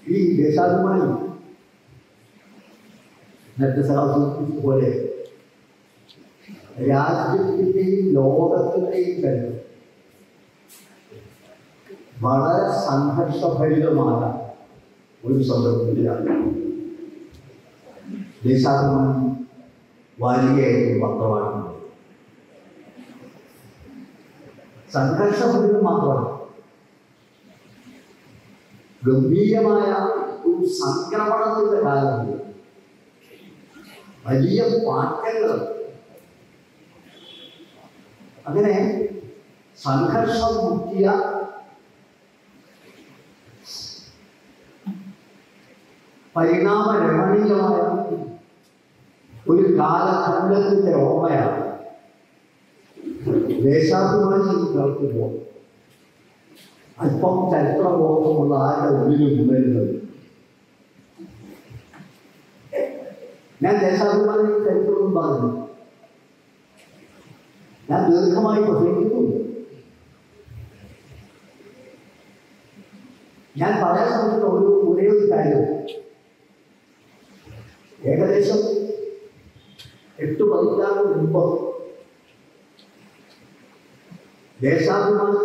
ഈ ദേശാഭിമാനി നേരത്തെ സൂചിപ്പിച്ച പോലെ രാജ്യത്തിൻ്റെയും ലോകത്തിൻ്റെയും കരുത് വളരെ സംഘർഷഭരിതമായ ഒരു സന്ദർഭത്തിലാണ് ദേശാഭിമാനി വാരികയായിട്ട് പത്രമാക്കുന്നത് സംഘർഷഭരിതം മാത്രമല്ല ഗംഭീരമായ ഒരു സംക്രമണത്തിന്റെ കാലത്ത് വലിയ മാറ്റങ്ങൾ അങ്ങനെ സംഘർഷം മുക്കിയ പരിണാമ രമണീയമായ ഒരു കാലഖണ്ഡത്തിന്റെ ഓർമ്മയാണ് ദേശാഭിമാനി കേൾക്കുമ്പോൾ അല്പം ചരിത്രബോധമുള്ള ആരുടെ ഉള്ളിലും വരുന്നത് ഞാൻ ദേശാഭിമാനി ചരിത്രമൊന്നും പറഞ്ഞു ഞാൻ ദീർഘമായി പ്രസംഗിക്കുന്നുണ്ട് ഞാൻ പറയാൻ ശ്രമിക്കുന്ന ഒരു ഒരേ ഒരു കാര്യം ഏകദേശം എട്ട് പതിറ്റാണ്ട് മുമ്പ് ദേശാഭിമാനി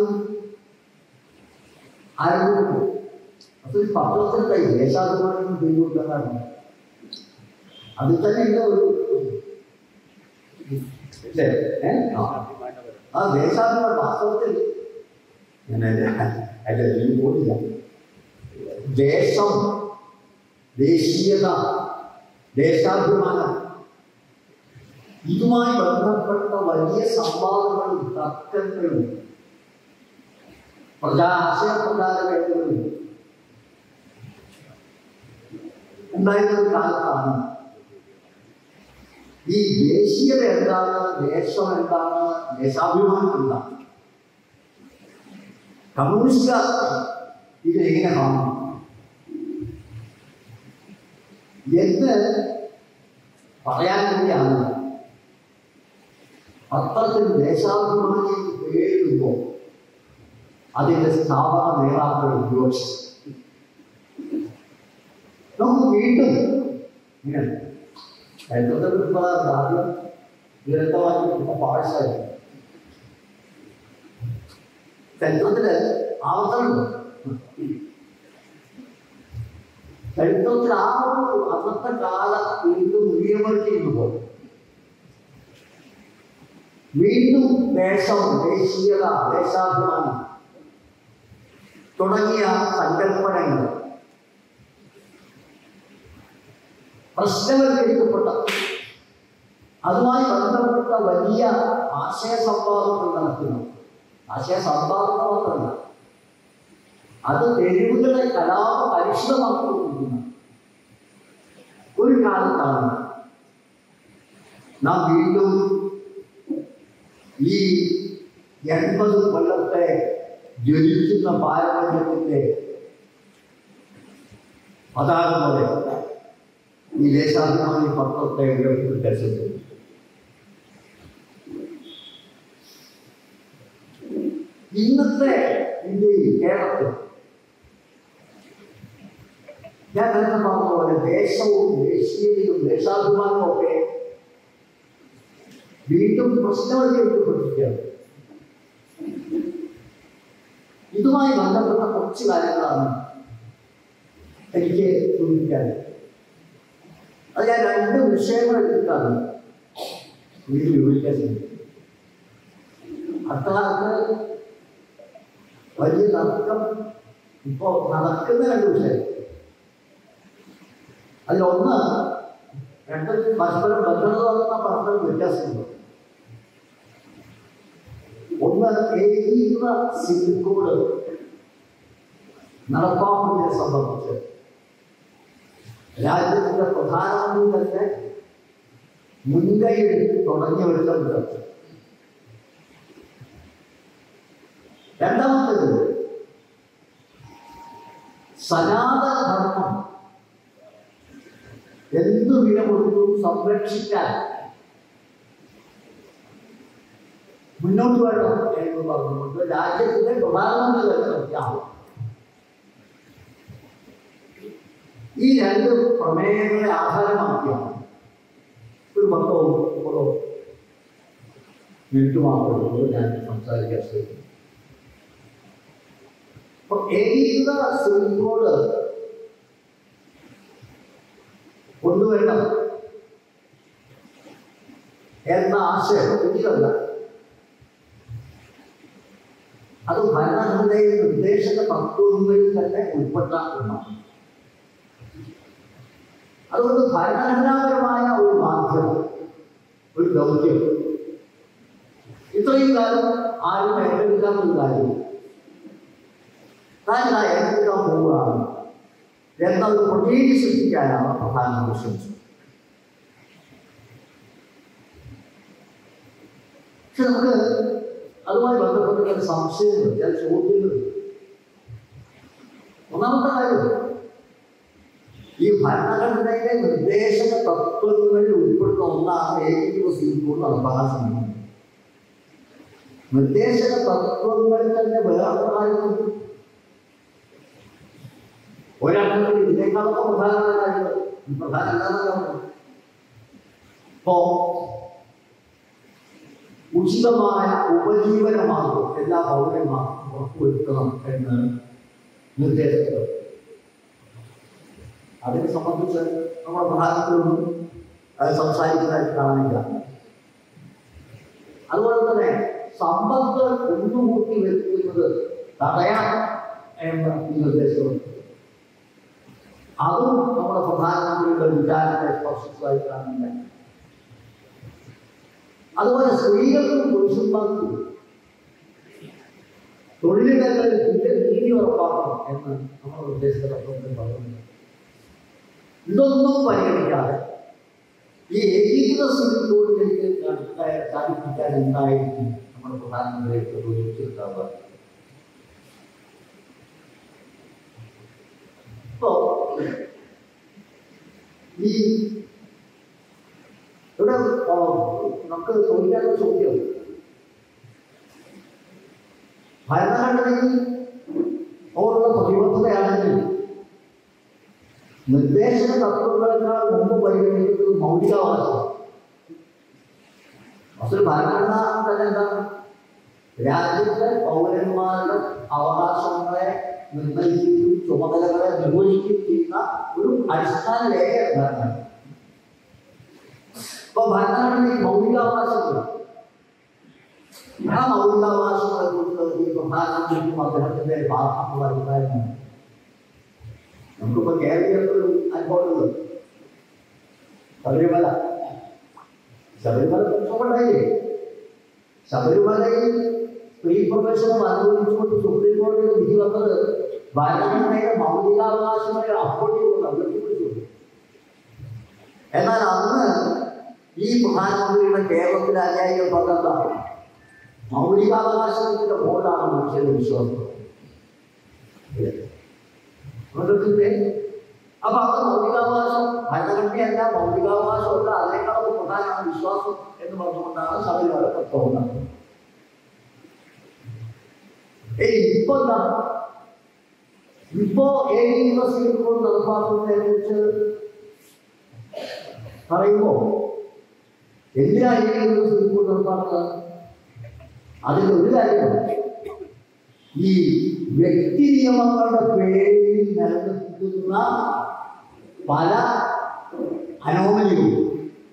ആരംഭിച്ചു അതൊരു പത്രത്തിന്റെ ദേശാഭിമാനി ചെയ്തുകൊണ്ടതാണ് അതിൽ തന്നെ ഉണ്ട് ഒരു ഇല്ലേ? ഏ? ആ. ആ ദേശാഭിമാനി വാസ്തവത്തിൽ ഞാൻ അതിന്റെ- അതിന്റെ ഇതിൽ പോയില്ല ദേശം ദേശീയത ദേശാഭിമാനം ഇതുമായി ബന്ധപ്പെട്ട വലിയ സംവാദങ്ങളും തർക്കങ്ങളും പ്രജാ ആശയപ്രചാര വേദികളും ഉണ്ടായിരുന്ന ഒരു കാലത്താണ് ഈ ദേശീയത എന്താണ് ദേശം എന്താണ് ദേശാഭിമാനം എന്താണ് കമ്മ്യൂണിസ്റ്റ് ഇത് എങ്ങനെ കാണും എന്ന് പറയാൻ വേണ്ടിയാണ് പത്രത്തിൽ ദേശാഭിമാനി പേരിടുമ്പോൾ അതിന്റെ സ്ഥാപന നേതാക്കൾ ഉപയോഗിച്ചു നമുക്ക് വീണ്ടും ഇങ്ങനെ ചരിത്രത്തിൽ ആദ്യം ദുരന്തമാക്കി പാഴ്സായി ചരിത്രത്തില് ആവർത്തനമുണ്ട് ചരിത്രത്തിൽ ആ ഒരു അന്നത്തെ കാലം വീണ്ടും റീഎമർജിയുമ്പോൾ വീണ്ടും ദേശം ദേശീയത ദേശാഭിമാനം തുടങ്ങിയ സങ്കല്പനങ്ങൾ പ്രശ്നവൽക്കരിക്കപ്പെട്ട അതുമായി ബന്ധപ്പെട്ട വലിയ ആശയ സംവാദങ്ങൾ നടത്തുന്നു ആശയ സംവാദം മാത്രമല്ല അത് തെരുവുകളെ കലാപ കലുഷിതമാക്കിക്കൊണ്ടിരിക്കുന്ന ഒരു കാലത്താണ് നാം വീണ്ടും ഈ എൺപത് കൊല്ലത്തെ ജ്വലിക്കുന്ന പാരമ്പര്യത്തിന്റെ പതാക പോലെ ഈ ദേശാഭിമാനി പത്രത്തെ ഉയർത്തിപ്പിടിച്ചത് ഇന്നത്തെ ഇന്ത്യയിൽ കേരളത്തിൽ ഞാൻ നേരത്തെ പറഞ്ഞ പോലെ ദേശവും ദേശീയതയും ദേശാഭിമാനവും ഒക്കെ വീണ്ടും പ്രശ്നവൽക്കരിക്കപ്പെട്ടിരിക്കുകയാണ് ഇതുമായി ബന്ധപ്പെട്ട കുറച്ച് കാര്യങ്ങളാണ് എനിക്ക് സൂചിപ്പിക്കാൻ അത് ഞാൻ രണ്ട് വിഷയങ്ങൾ എടുത്തിട്ടാണ് ഇത് വിവരിക്കാൻ ശ്രമിക്കുന്നത് അക്കാലത്ത് വലിയ തർക്കം ഇപ്പോ നടക്കുന്ന രണ്ട് വിഷയം അതിലൊന്ന് രണ്ടും പരസ്പരം ബന്ധത തന്ന പരസ്പരം വ്യത്യാസമുണ്ട് ഒന്ന് ഏകീകൃത സിവിൽ കോഡ് നടപ്പാക്കുന്നതിനെ സംബന്ധിച്ച് രാജ്യത്തിന്റെ പ്രധാനമന്ത്രി തന്നെ മുൻകൈയെടുത്ത് തുടങ്ങി വെച്ചത് രണ്ടാമത്തേത് സനാതന ധർമ്മം എന്തു വില കൊടുത്തും സംരക്ഷിക്കാൻ മുന്നോട്ട് വേണം എന്ന് പറഞ്ഞുകൊണ്ട് രാജ്യത്തിന്റെ പ്രധാനമന്ത്രി തന്നെ പ്രഖ്യാപനം ഈ രണ്ട് പ്രമേയങ്ങളെ ആധാരമാക്കിയാണ് ഒരു പത്തോ മുപ്പതോ മിനിറ്റ് മാത്രമേ ഞാൻ സംസാരിക്കാൻ ശ്രമിക്കുന്നു അപ്പൊ ഏകീകൃത സുപ്രീം കോഡ് കൊണ്ടുവരണം എന്ന ആശയം ഒരിക്കലല്ല അത് ഭരണഘടനയുടെ നിർദ്ദേശക തത്വങ്ങളിൽ തന്നെ ഉൾപ്പെട്ട ഒന്നാണ് അതുകൊണ്ട് ഭരണഘടനാപരമായ ഒരു മാധ്യമം ഒരു ദൗത്യം ഇത്രയും കാലം ആരും ഏറ്റെടുക്കാൻ ഒരു കാര്യമില്ല താൻ ആ ഏറ്റെടുക്കാൻ പോവുകയാണ് എന്നൊരു പ്രതീതി സൃഷ്ടിക്കാനാണ് പ്രധാനമന്ത്രി ശ്രമിച്ചത് പക്ഷെ നമുക്ക് അതുമായി ബന്ധപ്പെട്ട ചില സംശയങ്ങൾ ചില ചോദ്യങ്ങൾ ഒന്നാമത്തെ കാര്യം ഈ ഭരണഘടനയിലെ നിർദ്ദേശക തത്വങ്ങളിൽ ഉൾപ്പെടുന്ന ഒന്നാണ് ഏകീകൃത സിംഗൂർ നടപ്പാക്കാൻ ശ്രമിക്കുന്നത് നിർദ്ദേശക തത്വങ്ങൾ തന്നെ വേറെ കാര്യമുണ്ട് ഒരർത്ഥത്തിൽ ഇതിനേക്കാളൊക്കെ പ്രധാനമായ കാര്യങ്ങൾ പ്രധാന എന്താണെന്ന് ഇപ്പോ ഉചിതമായ ഉപജീവന മാർഗം എല്ലാ പൗരന്മാർക്കും ഉറപ്പുവരുത്തണം എന്ന് നിർദ്ദേശിച്ചത് അതിനെ സംബന്ധിച്ച് നമ്മുടെ പ്രധാനത്തിലൊന്നും അത് സംസാരിക്കുന്നതായിട്ട് കാണാനില്ല അതുപോലെ തന്നെ സമ്പത്ത് കുന്നുകൂട്ടി വെക്കുന്നത് തടയാൻ എന്ന ഈ നിർദ്ദേശമുണ്ട് അതും നമ്മുടെ പ്രധാനമന്ത്രിയുടെ വിചാരത്തെ സ്പർശിച്ചതായി കാണുന്നില്ല അതുപോലെ സ്ത്രീകൾക്കും പുരുഷന്മാർക്കും തൊഴിലിടങ്ങളിൽ തുല്യ നീതി ഉറപ്പാക്കണം എന്ന് നമ്മുടെ ഉദ്ദേശിച്ച തത്വത്തിൽ പറയുന്നു ഇതൊന്നും പരിഗണിക്കാതെ ഈ ഏകീകൃത സിവിൽ കോഡിലേക്ക് സാധിപ്പിക്കാൻ എന്തായിരിക്കും നമ്മുടെ പ്രധാനമന്ത്രിയുടെ ചോദിച്ചിട്ടുണ്ടാവുക ഇപ്പോ ഈ ഇവിടെ ആ, നമുക്ക് ചോദിക്കാനുള്ള ചോദ്യം ഭരണഘടനയിൽ ഓടുള്ള പ്രതിബദ്ധതയാണെങ്കിൽ നിർദ്ദേശക തത്വങ്ങളെക്കാൾ മുമ്പ് പരിഗണിക്കുന്നത് മൗലികാവകാശം അതൊരു ഭരണഘടന തന്നെ എന്താണ് രാജ്യത്തെ പൗരന്മാരുടെ അവകാശങ്ങളെ നിർണ്ണയിക്കുകയും ചുമതലകളെ നിർവഹിക്കുകയും ചെയ്യുന്ന ഒരു അടിസ്ഥാന രേഖയാണ് ഭരണഘടന അപ്പൊ ഭരണഘടനയിൽ മൗലികാവകാശങ്ങൾ ആ മൗലികാവകാശങ്ങളെ കുറിച്ച് ഈ പ്രധാനമന്ത്രിക്കും അദ്ദേഹത്തിന്റെ പാർട്ടിക്കുള്ള അഭിപ്രായമാണ് നമുക്കിപ്പോ കേരളീയർക്കൊരു അനുഭവമുള്ളത് ശബരിമല ശബരിമല പ്രശ്നമുണ്ടായില്ലേ ശബരിമലയിൽ സ്ത്രീ പ്രവേശനം അനുവദിച്ചുകൊണ്ട് സുപ്രീം കോടതിയുടെ വിധി വന്നത് ഭരണഘടനയുടെ മൗലികാവകാശങ്ങളെ അപ്പോഴും അവതരിപ്പിച്ചു എന്നാൽ അന്ന് ഈ പ്രധാനമന്ത്രിയുടെ കേരളത്തിലെ അനുയായികൾ പറഞ്ഞതാണ് മൗലികാവകാശത്തിന്റെ ബോർഡാണ് മനുഷ്യന്റെ വിശ്വാസം അതുകൊണ്ടില്ലേ? അപ്പൊ അത് മൗലികാവകാശം ഭരണഘടനയല്ല മൗലികാവകാശമല്ല അതിനേക്കാളും പ്രധാനമാണ് വിശ്വാസം എന്ന് പറഞ്ഞുകൊണ്ടാണ് ശബരിമല തത്വം ഉണ്ടാക്കുന്നത് ഏയ് ഇപ്പൊ എന്താ ഇപ്പോ ഏഴ് യൂണിവേഴ്സിറ്റികൾ നടപ്പാക്കുന്നതിനെ കുറിച്ച് പറയുമ്പോ എന്തിനാ ഏഴ് യൂണിവേഴ്സിറ്റികൾ നടപ്പാക്കുന്നത് അതിന്റെ ഒരു കാര്യമാണ് ഈ വ്യക്തി നിയമങ്ങളുടെ പേരിൽ നിലനിൽക്കുന്ന പല അനോമലികളും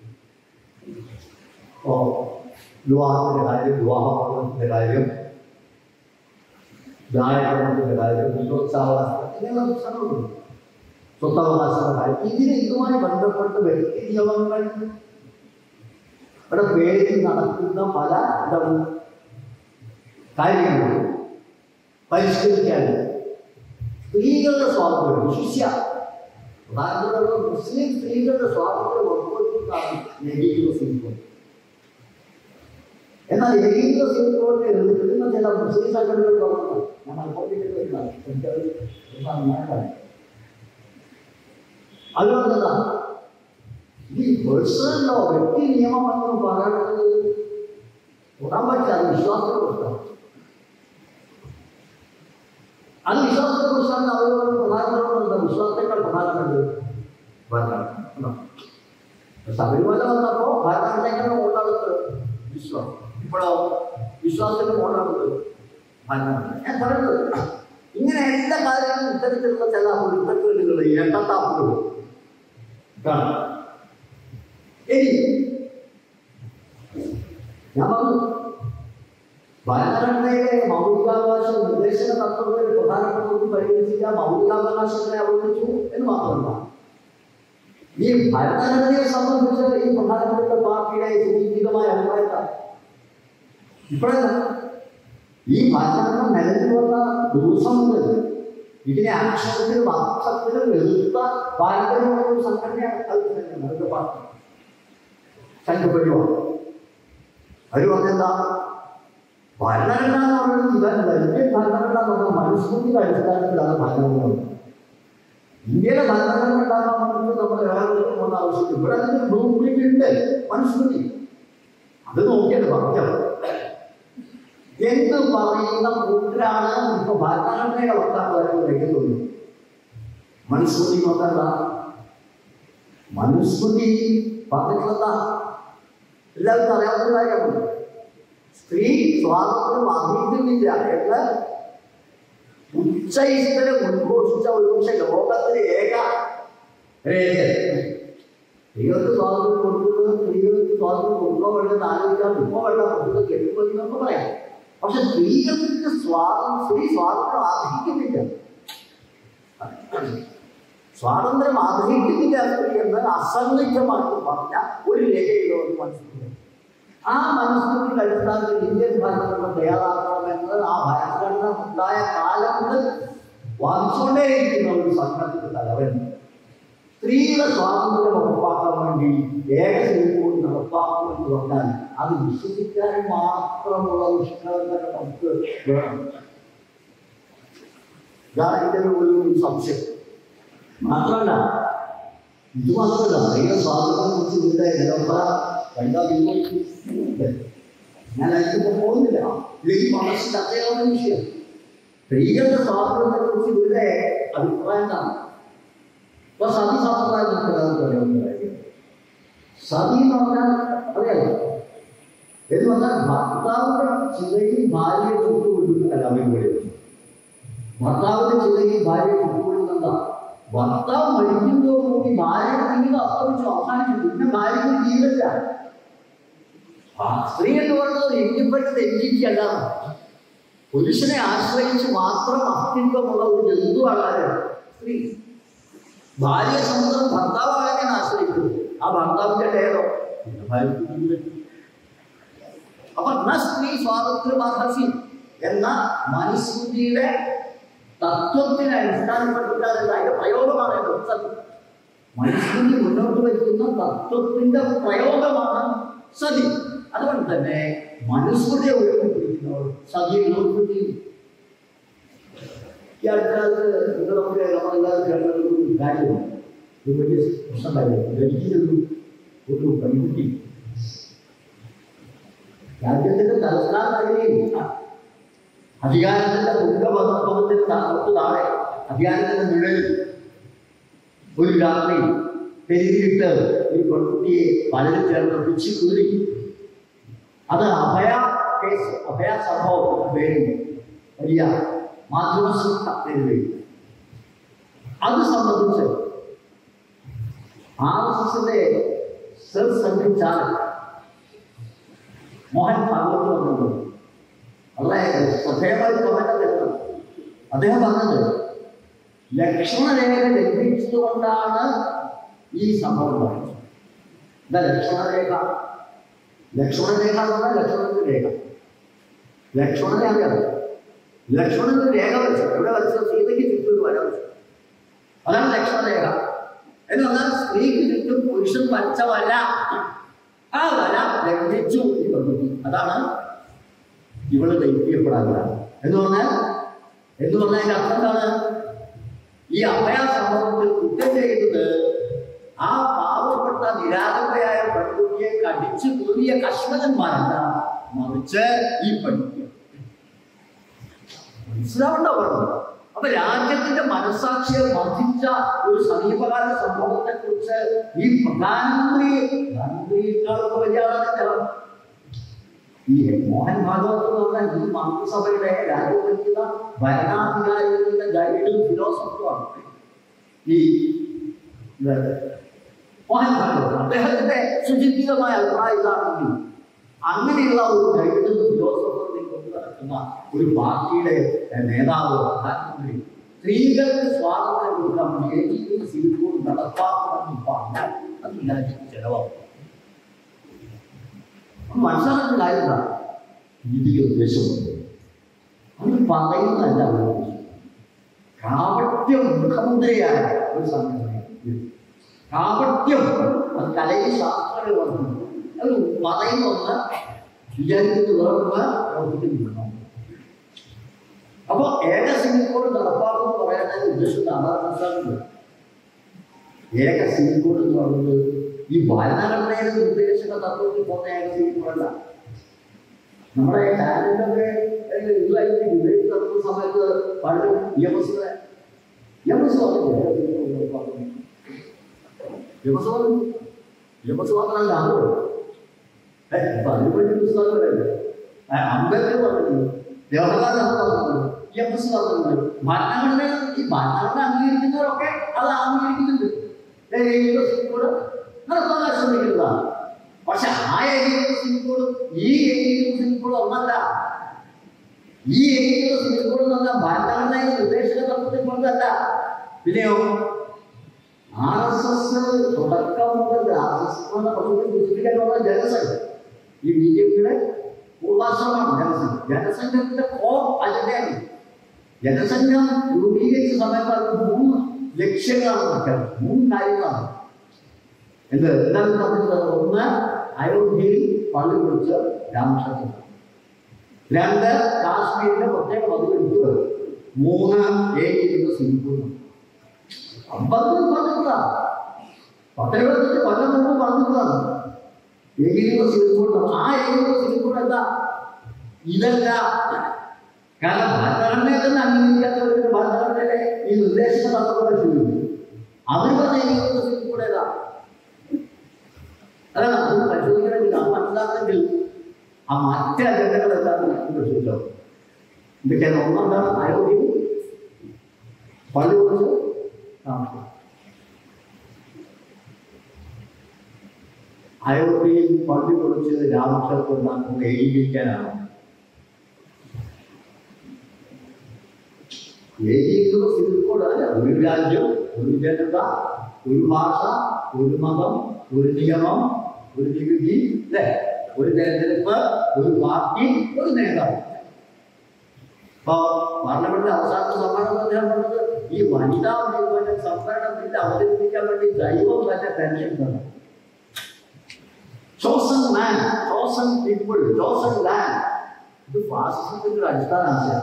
ഇപ്പോ വിവാഹത്തിന്റെ കാര്യം വിവാഹത്തിന്റെ കാര്യം ന്യായകരണത്തിന്റെ കാര്യം നിരോത്സാഹവാസം ഇങ്ങനെയുള്ള പ്രശ്നങ്ങളുണ്ട് സ്വത്തവകാശങ്ങളുടെ കാര്യം ഇതിന് ഇതുമായി ബന്ധപ്പെട്ട് വ്യക്തി നിയമങ്ങൾ ഇവിടെ പേരിൽ നടക്കുന്ന പല എന്താണ് കാര്യങ്ങൾ പരിഷ്കരിക്കാൻ സ്ത്രീകളുടെ സ്വാതന്ത്ര്യം വിശിഷ്യ പ്രധാനപ്പെട്ട മുസ്ലിം സ്ത്രീകളുടെ സ്വാതന്ത്ര്യം ഉറപ്പുവരുത്തുന്നതാണ് ലൈംഗിക സ്ത്രീത്വം എന്നാൽ ലൈംഗിക സ്ത്രീത്വത്തെ എതിർക്കുന്ന ചില മുസ്ലിം സംഘടനകൾ പറഞ്ഞു ഞാൻ മലപ്പുറത്തേക്ക് വരുന്നതാണ് എനിക്കത് നന്നായിട്ടാണ് അതുകൊണ്ട് എന്താ ഈ പേഴ്സണൽ ലോ വ്യക്തി നിയമം എന്ന് പറയുന്നത് തൊടാൻ പറ്റില്ല അത് വിശ്വാസത്തെ കുറിച്ചാണ് അത് വിശ്വാസത്തെ കുറിച്ചാണ് അവരോട് പ്രധാനപ്പെട്ടത് വിശ്വാസത്തെക്കാൾ പ്രധാനപ്പെട്ടത് ഭരണഘടന ശബരിമല വന്നപ്പോ ഭരണഘടനയുടെ മുകളിലാണ് വിശ്വാസം ഇപ്പോഴോ വിശ്വാസത്തിന്റെ മുകളിലാണ് ഭരണഘടന ഞാൻ പറയുന്നത് ഇങ്ങനെ എല്ലാ കാര്യങ്ങളും ഇത്തരത്തിലുള്ള ചില പൊരുത്തക്കേടുകൾ എണ്ണത്താപ്പുകൾ കാണാം ഇനി ഞാൻ പറഞ്ഞു ഭരണഘടനയിലെ മൗലികാവകാശ നിർദ്ദേശക തത്വങ്ങളിൽ പ്രധാനപ്പെട്ട ഒരു പരിഗണിച്ചില്ല മൗലികാവകാശങ്ങളെ അവഗണിച്ചു എന്ന് മാത്രമല്ല ഈ ഭരണഘടനയെ സംബന്ധിച്ച് ഈ പ്രധാനപ്പെട്ട പാർട്ടിയുടെ സുദീർഘമായ അഭിപ്രായത്താണ് ഇപ്പോഴല്ല ഈ ഭരണഘടന നിലവിൽ വന്ന ദിവസം മുതൽ ഇതിനെ അക്ഷരത്തിലും അർത്ഥത്തിലും എതിർത്ത പാരമ്പര്യമുള്ള ഒരു സംഘടനയാണ് അത് തന്നെയാണ് അവരുടെ പാർട്ടി സംഘപരിവാർ അവർ പറഞ്ഞെന്താ ഭരണഘടന എന്ന് പറയുന്നത് ഇവൻ വലിയ ഭരണഘടന എന്ന് പറഞ്ഞാൽ മനുഷ്യന്റെ അടിസ്ഥാനത്തിലാണ് ഭരണഘടന ഇന്ത്യയിലെ ഭരണഘടന ഉണ്ടാക്കാൻ വേണ്ടിയിട്ട് നമ്മൾ വേറെ പോകുന്ന ആവശ്യമില്ല ഇവിടെ അതിന് ബ്ലൂ പ്രിന്റ് ഉണ്ട് മനുസ്മൃതി അത് നോക്കിയത് പറഞ്ഞത് എന്ത് പറയുന്ന കൂട്ടരാണ് ഇപ്പൊ ഭരണഘടനയുടെ വക്താവ് വരുന്നത് മനുസ്മൃതി നോക്കണ്ട മനുസ്മൃതി പറഞ്ഞിട്ടുള്ള എല്ലാവർക്കും അറിയാവുന്ന കാര്യമാണ് സ്ത്രീ സ്വാതന്ത്ര്യം അർഹിക്കുന്നില്ല എന്ന് ഉച്ചയിഷ്ടനെ ഉദ്ഘോഷിച്ച ഒരുപക്ഷെ ലോകത്തിലെ ഏക രേഖ സ്ത്രീകൾക്ക് സ്വാതന്ത്ര്യം കൊടുക്കുന്നത് സ്ത്രീകൾക്ക് സ്വാതന്ത്ര്യം കൊടുക്കോ വേണ്ടെന്ന് ആലോചിക്കാൻ ഇപ്പോ വേണ്ട കൊടുക്കുന്നത് കേൾക്കുമ്പോൾ നമുക്ക് പറയാം പക്ഷെ സ്ത്രീകൾക്ക് സ്വാതന്ത്ര്യം സ്ത്രീ സ്വാതന്ത്ര്യം ആഗ്രഹിക്കുന്നില്ല സ്വാതന്ത്ര്യം ആഗ്രഹിക്കുന്നില്ല സ്ത്രീ എന്ന് അസംഗിതമായിട്ട് പറഞ്ഞ ഒരു രേഖയിലോ മനസ്സിലാക്കി ആ മനസ്സിന്റെ അടിസ്ഥാനത്തിൽ ഇന്ത്യൻ ഭരണഘടന തയ്യാറാക്കണമെന്ന് ആ ഭരണഘടന ഉണ്ടായ കാലം മുതൽ വാദിച്ചുകൊണ്ടേയിരിക്കുന്ന ഒരു സംഘത്തിന്റെ തലവൻ സ്ത്രീയുടെ സ്വാതന്ത്ര്യം ഉറപ്പാക്കാൻ വേണ്ടി ഏകസ്ത്രീകൂടി നടപ്പാക്കുമെന്ന് പറഞ്ഞാൽ അത് വിശ്വസിക്കാൻ മാത്രമുള്ള നിഷ്ഠകൾ നമുക്ക് വേണം ഇതാണ് ഇതിന്റെ ഒരു സംശയം മാത്രമല്ല ഇത് മാത്രമല്ല സ്ത്രീയുടെ സ്വാതന്ത്ര്യം കുറിച്ച് ഇവിടെ നിരന്തര കണ്ടാ വിമോചിക്കുന്നുണ്ട് ഞാൻ അതിലേക്ക് പോകുന്നില്ല ഇത് ഈ മനസ്സിൽ അറിയാവുന്ന വിഷയം സ്ത്രീകളുടെ സ്വാതന്ത്ര്യത്തെ കുറിച്ച് ഇവിടെ അഭിപ്രായം എന്താണ് ഇപ്പൊ സതി സമ്പ്രദായം നമുക്ക് എല്ലാവർക്കും അറിയാവുന്ന കാര്യം സതി എന്ന് പറഞ്ഞാൽ അറിയാലോ എന്ന് പറഞ്ഞാൽ ഭർത്താവിന്റെ ചിതയിൽ ഭാര്യയെ ചുട്ടുകൊടുക്കുന്ന കലാപരിപാടി ഭർത്താവിന്റെ ചിതയിൽ ഭാര്യയെ ചുട്ടുകൊടുക്കുന്ന ഭർത്താവ് മരിക്കുന്നതോടുകൂടി ഭാര്യയുടെ ജീവിതം അസ്തമിച്ചു അവസാനിച്ചു പിന്നെ ഭാര്യയ്ക്ക് ജീവിതമില്ല ആ സ്ത്രീ എന്ന് പറയുന്നത് ഇൻഡിപെൻഡന്റ് എൻറ്റിറ്റി അല്ല പുരുഷനെ ആശ്രയിച്ച് മാത്രം അസ്തിത്വമുള്ള ഒരു ജന്തുവാണ് ആര്? സ്ത്രീ ഭാര്യയെ സംബന്ധിച്ച് ഭർത്താവ് ആരെയാണ് ആശ്രയിക്കുന്നത് ആ ഭർത്താവിന്റെ ഡേറോ പിന്നെ ഭാര്യയ്ക്ക് ജീവിതം അപ്പൊ ന സ്ത്രീ സ്വാതന്ത്ര്യമർഹസി എന്ന മനുസ്മൃതിയുടെ തത്വത്തിന് അടിസ്ഥാനപ്പെട്ടിട്ടാണ് അതിന്റെ പ്രയോഗമാണ് ഇത്. സതി മനുസ്മൃതി മുന്നോട്ട് വയ്ക്കുന്ന തത്വത്തിന്റെ പ്രയോഗമാണ് സതി അതുകൊണ്ട് തന്നെ മനുസ്മൃതിയെ ഉയർത്തിപ്പിടിക്കുന്നവർ സതിയെ ഉയർത്തിപ്പിടിക്കും ഈ അടുത്തകാലത്ത് നിങ്ങളൊക്കെ നമ്മളെല്ലാവരും കേട്ടത് ഒരു കാര്യമാണ് ഒരു വലിയ പ്രശ്നമായിരുന്നു ഡൽഹിയിലൊരു ഒരു പെൺകുട്ടി രാജ്യത്തിന്റെ തലസ്ഥാന നഗരിയിൽ അധികാരത്തിന്റെ ഉഗ്രപദത്തിന് തൊട്ട് താഴെ അധികാരത്തിന്റെ നിഴലിൽ ഒരു രാത്രി തെരുവിലിട്ട് ഒരു പെൺകുട്ടിയെ പലരും ചേർന്ന് പിടിച്ചു കീറി അത് അഭയ കേസ് അഭയ സംഭവം എന്ന പേരിൽ വലിയ മാധ്യമസൂക്ത തെരുവിൽ അത് സംബന്ധിച്ച് ആർ എസ് എസിന്റെ സർ സംഘചാലക് മോഹൻ ഭാഗവത് വന്നത് വളരെ ശ്രദ്ധേയമായി പറഞ്ഞത് അദ്ദേഹം പറഞ്ഞത് ലക്ഷ്മണരേഖ ലംഘിച്ചതുകൊണ്ടാണ് ഈ സംഭവം ഉണ്ടായത് എന്താ ലക്ഷ്മണരേഖ ലക്ഷ്മണരേഖ എന്ന് പറഞ്ഞാൽ ലക്ഷ്മണന്റെ രേഖ ലക്ഷ്മണനെ അറിയാം ലക്ഷ്മണന്റെ രേഖ വെച്ചു എവിടെ വെച്ചത് സീതയ്ക്ക് ചുറ്റും ഒരു വര വെച്ചു അതാണ് ലക്ഷ്മണരേഖ എന്ന് പറഞ്ഞാൽ സ്ത്രീക്ക് ചുറ്റും പുരുഷൻ വച്ച വര ആ വര ലംഘിച്ചു ഈ പ്രകൃതി അതാണ് ഇവള് ദൈവപ്പെടാനുള്ള എന്ന് പറഞ്ഞാൽ എന്ന് പറഞ്ഞാൽ അതിന്റെ അർത്ഥം എന്താണ് ഈ അഭയ സംഭവത്തിൽ കുറ്റം ചെയ്തത് ആ പാവപ്പെട്ട നിരാധകയായ പെൺകുട്ടിയെ കടിച്ചു കൂറിയ കശ്മലന്മാരല്ല മറിച്ച് ഈ പെൺകുട്ടി മനസ്സിലാവണ്ട പറഞ്ഞു അപ്പൊ രാജ്യത്തിന്റെ മനസാക്ഷിയെ മർദ്ദിച്ച ഒരു സമീപകാല സംഭവത്തെ കുറിച്ച് ഈ പ്രധാനമന്ത്രി ഗാന്ധിയേക്കാളൊക്കെ വലിയ ആളാണ് ഈ മോഹൻ ഭാഗവത് എന്ന് പറഞ്ഞാൽ ഈ മന്ത്രിസഭയുടെ രാജ്യം ഭരിക്കുന്ന ഭരണാധികാരികളുടെ ഗൈഡും ഫിലോസഫറുമാണ് ഈ ഇത് മോഹൻ ഭാഗവത് അദ്ദേഹത്തിന്റെ സുചിന്തിതമായ അഭിപ്രായം ഇതാണെങ്കിൽ അങ്ങനെയുള്ള ഒരു ഗൈഡും ഫിലോസഫറിനെ കൊണ്ടു നടക്കുന്ന ഒരു പാർട്ടിയുടെ ഏഹ്, നേതാവ് പ്രധാനമന്ത്രി സ്ത്രീകൾക്ക് സ്വാതന്ത്ര്യം കൊടുക്കാൻ വേണ്ടി ഏകീകൃത സിവിൽ നടപ്പാക്കണമെന്ന് പറഞ്ഞാൽ അത് രാജ്യത്ത് ചെലവാകും മനസ്സിലാക്കുന്ന കാര്യമില്ല ഇതിന്റെ ഉദ്ദേശമുണ്ട് അത് പറയുന്നതല്ല അവരുടെ ഉദ്ദേശം. കാപട്യം മുഖമുദ്രയായ ഒരു സംഘടനയാണ് കാപട്യം അത് കലയിൽ ശാസ്ത്രങ്ങൾ വന്നു അത് പറയുന്നൊന്ന് വിചാരിക്കുന്നത് വേറൊന്ന് പ്രവർത്തിക്കുന്നില്ല അപ്പൊ ഏക സിവിൽ കോഡ് നടപ്പാക്കുമെന്ന് പറയാനുള്ള ഉദ്ദേശം അതാണ് മനസ്സിലാക്കുന്നത് ഏക സിവിൽ കോഡ് എന്ന് പറയുന്നത് ഈ ഭരണഘടനയുടെ നിർദ്ദേശക തത്വത്തിൽ പോകുന്ന ഏക സിവിൽ കോഡല്ല നമ്മുടെ ചാനലൊക്കെ ഇതുമായിട്ട് ഡിബേറ്റ് നടത്തുന്ന സമയത്ത് പലരും E M S E M S E M S E M S മാത്രമല്ല അത് ഇപ്പൊ അതിനുവേണ്ടി പുസ്തകങ്ങളല്ലേ അംബേദ്കർ പറഞ്ഞിട്ടുണ്ട് ജവഹർലാൽ നെഹ്റു പറഞ്ഞിട്ടുണ്ട് ഇ എം എസ് പറഞ്ഞിട്ടുണ്ട് ഭരണഘടന ഈ ഭരണഘടന അംഗീകരിക്കുന്നവരൊക്കെ അത് അംഗീകരിക്കുന്നുണ്ട് ഏകീകൃത സിംഗോട് നടത്താൻ ശ്രമിക്കുന്നതാണ് പക്ഷെ ആ ഏകീകൃത സിംഗോട് ഈ ഏകീകൃത സിംഗോട് ഒന്നല്ല ഈ ഏകീകൃത സിംഗോട് എന്ന് പറഞ്ഞാൽ ഭരണഘടനയുടെ നിർദ്ദേശക തത്വത്തിൽ കൊണ്ടല്ല പിന്നെയോ ആർ എസ് എസ് തുടക്കം മുതൽ ആർ എസ് എസ് എന്ന പദ്ധതി സൂചിപ്പിക്കാനുള്ള ജനസംഘ ഈ ബി ജെ പിയുടെ പൂർവാശ്രമമാണ് ജനസംഘം ജനസംഘത്തിന്റെ കോർ അജണ്ടയാണ് ജനസംഘം രൂപീകരിച്ച സമയത്ത് അത് മൂന്ന് ലക്ഷ്യങ്ങളാണ് പ്രഖ്യാപിച്ചത് മൂന്ന് കാര്യങ്ങളാണ് എന്ത് എന്താണ് പറഞ്ഞത് ഒന്ന് അയോധ്യയിൽ പള്ളി കുറിച്ച് രാമക്ഷേത്രം രണ്ട് കാശ്മീരിന്റെ പ്രത്യേക പദവി എടുക്കുക മൂന്ന് ഏകീകൃത സിംഗപ്പൂർ അമ്പത് പറഞ്ഞിട്ടുള്ള പത്തെഴുപത്തഞ്ച് കൊല്ലം മുമ്പ് പറഞ്ഞിട്ടുള്ളതാണ് ഏകീകൃത സിംഗപ്പൂർ ആ ഏകീകൃത സിംഗപ്പൂർ എന്താ ഇതല്ല കാരണം ഭരണഘടനയെ തന്നെ അംഗീകരിക്കാത്തവരുടെ ഭരണഘടനയിലെ ഈ നിർദ്ദേശക തത്വങ്ങളെ ചോദിക്കും അവർ പറഞ്ഞ ഏകീകൃത സിംഗപ്പൂർ ഏതാ അതാണ് അത് പരിശോധിക്കണമെങ്കിൽ അത് മനസ്സിലാക്കണമെങ്കിൽ ആ മറ്റ് അജണ്ടകൾ എന്താണെന്ന് പരിശോധിച്ചോ ഇതൊക്കെയാണ് ഒന്നാമതാണ് ആരോഗ്യം പള്ളി കുറിച്ച് താമസം അയോധ്യയിൽ പള്ളി കുറിച്ച് രാമക്ഷേത്രം നമുക്ക് ഏകീകരിക്കാനാണ് ഏകീകൃത സിവിൽ കോഡ് അല്ല ഒരു രാജ്യം ഒരു ജനത ഒരു ഭാഷ ഒരു മതം ഒരു നിയമം ഒരു നികുതി അല്ലേ ഒരു തെരഞ്ഞെടുപ്പ് ഒരു പാർട്ടി ഒരു നേതാവ് ഇപ്പൊ പാർലമെന്റിന്റെ അവസാന സമ്മേളനം അദ്ദേഹം പറഞ്ഞത് ഈ വനിതാ പിന്നെ സംവരണ ബില്ല് അവതരിപ്പിക്കാൻ വേണ്ടി ദൈവം തന്നെ പെൻഷൻ തന്നു chosen man chosen people chosen land ഇത് ഫാസിസത്തിന്റെ ഒരു അടിസ്ഥാന ആശയം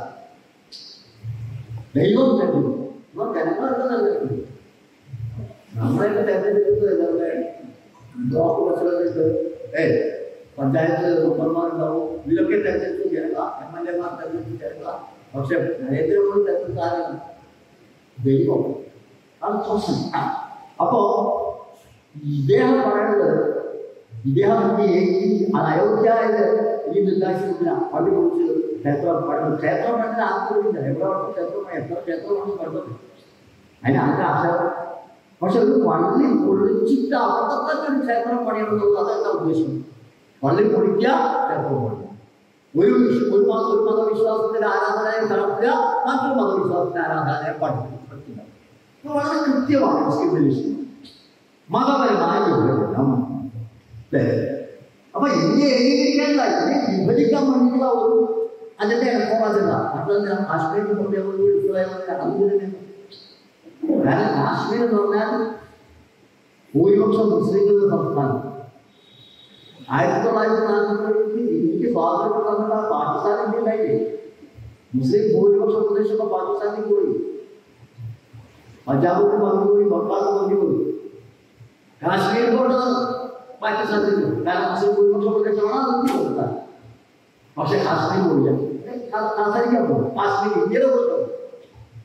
ദൈവം തെരഞ്ഞെടുക്കും ഇവർ ജനങ്ങളൊക്കെ തെരഞ്ഞെടുക്കും നമ്മളെയൊക്കെ തെരഞ്ഞെടുക്കുന്നത് എല്ലാവരുടെ ബ്ലോക്ക് പ്രസിഡന്റ് ഏ പഞ്ചായത്ത് മെമ്പർമാരുണ്ടാവും ഇതിലൊക്കെ തെരഞ്ഞെടുത്ത് ജനത എം എൽ എമാർ തെരഞ്ഞെടുത്ത് ജനത പക്ഷെ നരേന്ദ്രമോദി തെരഞ്ഞെടുത്ത ആരാണ് ദൈവം അത് ചോസൻ അപ്പോ ഇദ്ദേഹം പറയുന്നത് ഇദ്ദേഹം ഈ ഈ അയോധ്യയില് ഈ നിർദ്ദേശിക്കുന്ന പള്ളി കുറിച്ച് ക്ഷേത്രം പണ്ട് ക്ഷേത്രം പണ്ടിന് ആർക്കില്ല എവിടെ വന്നു ക്ഷേത്രം എത്ര ക്ഷേത്രമാണ് പണ്ടത് അതിന് അതിന്റെ ആശയം പക്ഷെ ഒരു പള്ളി പൊളിച്ചിട്ട് അവിടെ തന്നെ ഒരു ക്ഷേത്രം പണിയണമെന്നുള്ളത് അതെന്താ ഉദ്ദേശം പള്ളി പൊളിക്കുക ക്ഷേത്രം പണിയുക ഒരു വിശ്വ- ഒരു മത ഒരു മതവിശ്വാസത്തിന്റെ ആരാധനയെ തളർത്തുക മറ്റൊരു മതവിശ്വാസത്തിന്റെ ആരാധനയെ പഠിപ്പിക്കുക ഇത് വളരെ കൃത്യമാണ് സ്റ്റിമുലേഷൻ മതപരമായ വിഭജനം അല്ലേ അപ്പൊ ഇന്ത്യ ഏകീകരിക്കാനുള്ള ഇന്ത്യ വിഭജിക്കാൻ വേണ്ടിയിട്ടുള്ള ഒരു അതിന്റെ പോകാതില്ല മറ്റൊന്ന് കാശ്മീരിന് പ്രത്യേക ഒരു ഇസ്രായേലിന്റെ അതിന് കാരണം കാശ്മീർ എന്ന് പറഞ്ഞാൽ ഭൂരിപക്ഷം മുസ്ലിങ്ങളുടെ സംസ്ഥാനം ആയിരത്തി തൊള്ളായിരത്തി നാൽപ്പത്തി ഇന്ത്യക്ക് സ്വാതന്ത്ര്യം തന്നിട്ട് പാകിസ്ഥാൻ ഇന്ത്യ ഉണ്ടായില്ലേ മുസ്ലിം ഭൂരിപക്ഷ പ്രദേശമൊക്കെ പാകിസ്ഥാനിൽ പോയി പഞ്ചാബിൽ പങ്കുപോയി ബംഗാളിൽ പങ്കുപോയി കാശ്മീർ കൊണ്ട് പാകിസ്ഥാനിൽ പോയി കാരണം മുസ്ലിം ഭൂരിപക്ഷ പ്രദേശമാണ് അത് ഇന്ത്യ കൊടുത്താൽ പക്ഷെ കാശ്മീർ പോയില്ല കാസരിക്കാൻ പോകും കാശ്മീർ ഇന്ത്യയുടെ കൊടുത്തു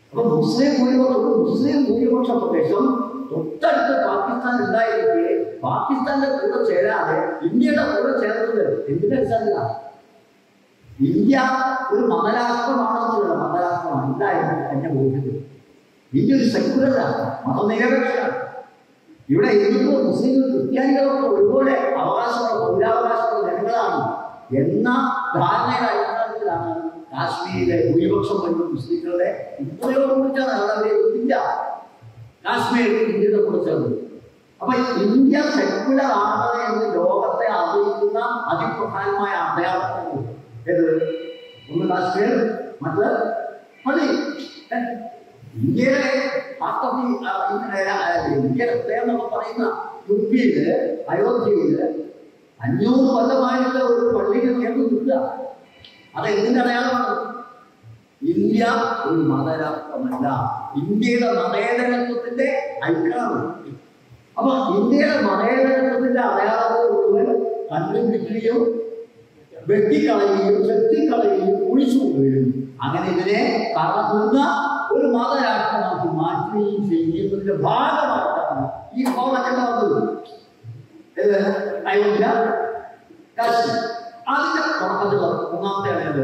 അപ്പൊ മുസ്ലിം ഭൂരിപക്ഷം ഒരു മുസ്ലിം ഭൂരിപക്ഷ പ്രദേശം തൊട്ടടുത്ത് പാകിസ്ഥാൻ ഉണ്ടായിരിക്കെ പാകിസ്ഥാന്റെ കൂടെ ചേരാതെ ഇന്ത്യയുടെ കൂടെ ചേർന്നത് എന്തിന്റെ അടിസ്ഥാനത്തിലാണ് ഇന്ത്യ ഒരു മതരാഷ്ട്രമാണെന്നുള്ള മതരാഷ്ട്രമാണ് ഇല്ലായിരുന്നു എന്നെ ബോധ്യത്തിൽ ഇന്ത്യ ഒരു സെക്യുലറാണ് മതനിരപേക്ഷമാണ് ഇവിടെ ഹിന്ദുക്കളും മുസ്ലിങ്ങളും ക്രിസ്ത്യാനികളൊക്കെ ഒരുപോലെ അവകാശമുള്ള പൗരാവകാശമുള്ള ജനങ്ങളാണ് എന്ന ധാരണയുടെ അടിസ്ഥാനത്തിലാണ് കാശ്മീരിലെ ഭൂരിപക്ഷം വരുന്ന മുസ്ലിങ്ങളുടെ ഹിന്ദുക്കളോടുകൂടിച്ചാണ് അവരെ ഇന്ത്യ കാശ്മീർ ഇന്ത്യയുടെ കൂടെ ചേർന്നത് അപ്പൊ ഇന്ത്യ സെക്യുലർ ആണ് എന്ന് ലോകത്തെ അറിയിക്കുന്ന അതിപ്രധാനമായ അടയാളങ്ങൾ ഏത് ഒന്ന് കാശ്മീർ മറ്റ് മതി ഏ? ഇന്ത്യയിലെ വാസ്തവത്തിൽ ആ, ഇങ്ങനെ, ആ, ഇന്ത്യയുടെ ഹൃദയം എന്നൊക്കെ പറയുന്ന യു പിയില് അയോധ്യയില് അഞ്ഞൂറ് കൊല്ലമായിട്ട് ഒരു പള്ളിക്ക് നേർന്നു നിൽക്കുക അത് എന്തിന്റെ അടയാളമാണ് ഇന്ത്യ ഒരു മതരാഷ്ട്രമല്ല ഇന്ത്യയുടെ മതേതരത്വത്തിന്റെ ഐക്യമാണ് അപ്പൊ ഇന്ത്യയുടെ മതേതരത്വത്തിന്റെ അടയാളങ്ങൾ മുഴുവൻ കണ്ടുപിടിക്കുകയും വെട്ടിക്കളയുകയും ചെത്തിക്കളയുകയും ഒഴിച്ചുകൊള്ളുകയും അങ്ങനെ ഇതിനെ കടക്കുന്ന ഒരു മതരാഷ്ട്രമാക്കി മാറ്റുകയും ചെയ്യുന്നതിന്റെ ഭാഗമായിട്ടാണ് ഈ കോളേജൊക്കെ വന്നത് ഏത്? അയോധ്യ കാശ്മീർ അതിന്റെ തുടക്കത്തിൽ മൂന്നാമത്തെ ആയത്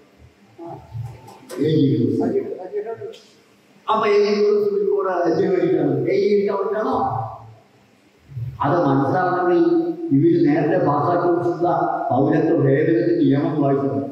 ഏകീകൃതം അപ്പൊ ഏകീകൃതത്തിൽ കൂടെ ജൈവീകരിക്കണം ഏകീകരിക്കാൻ പറ്റണോ അത് മനസ്സിലാക്കണമെങ്കിൽ ഇവര് നേരത്തെ പാസ്സാക്കി വെച്ചിട്ടുള്ള പൗരത്വ ഭേദഗതി നിയമം വായിക്കണം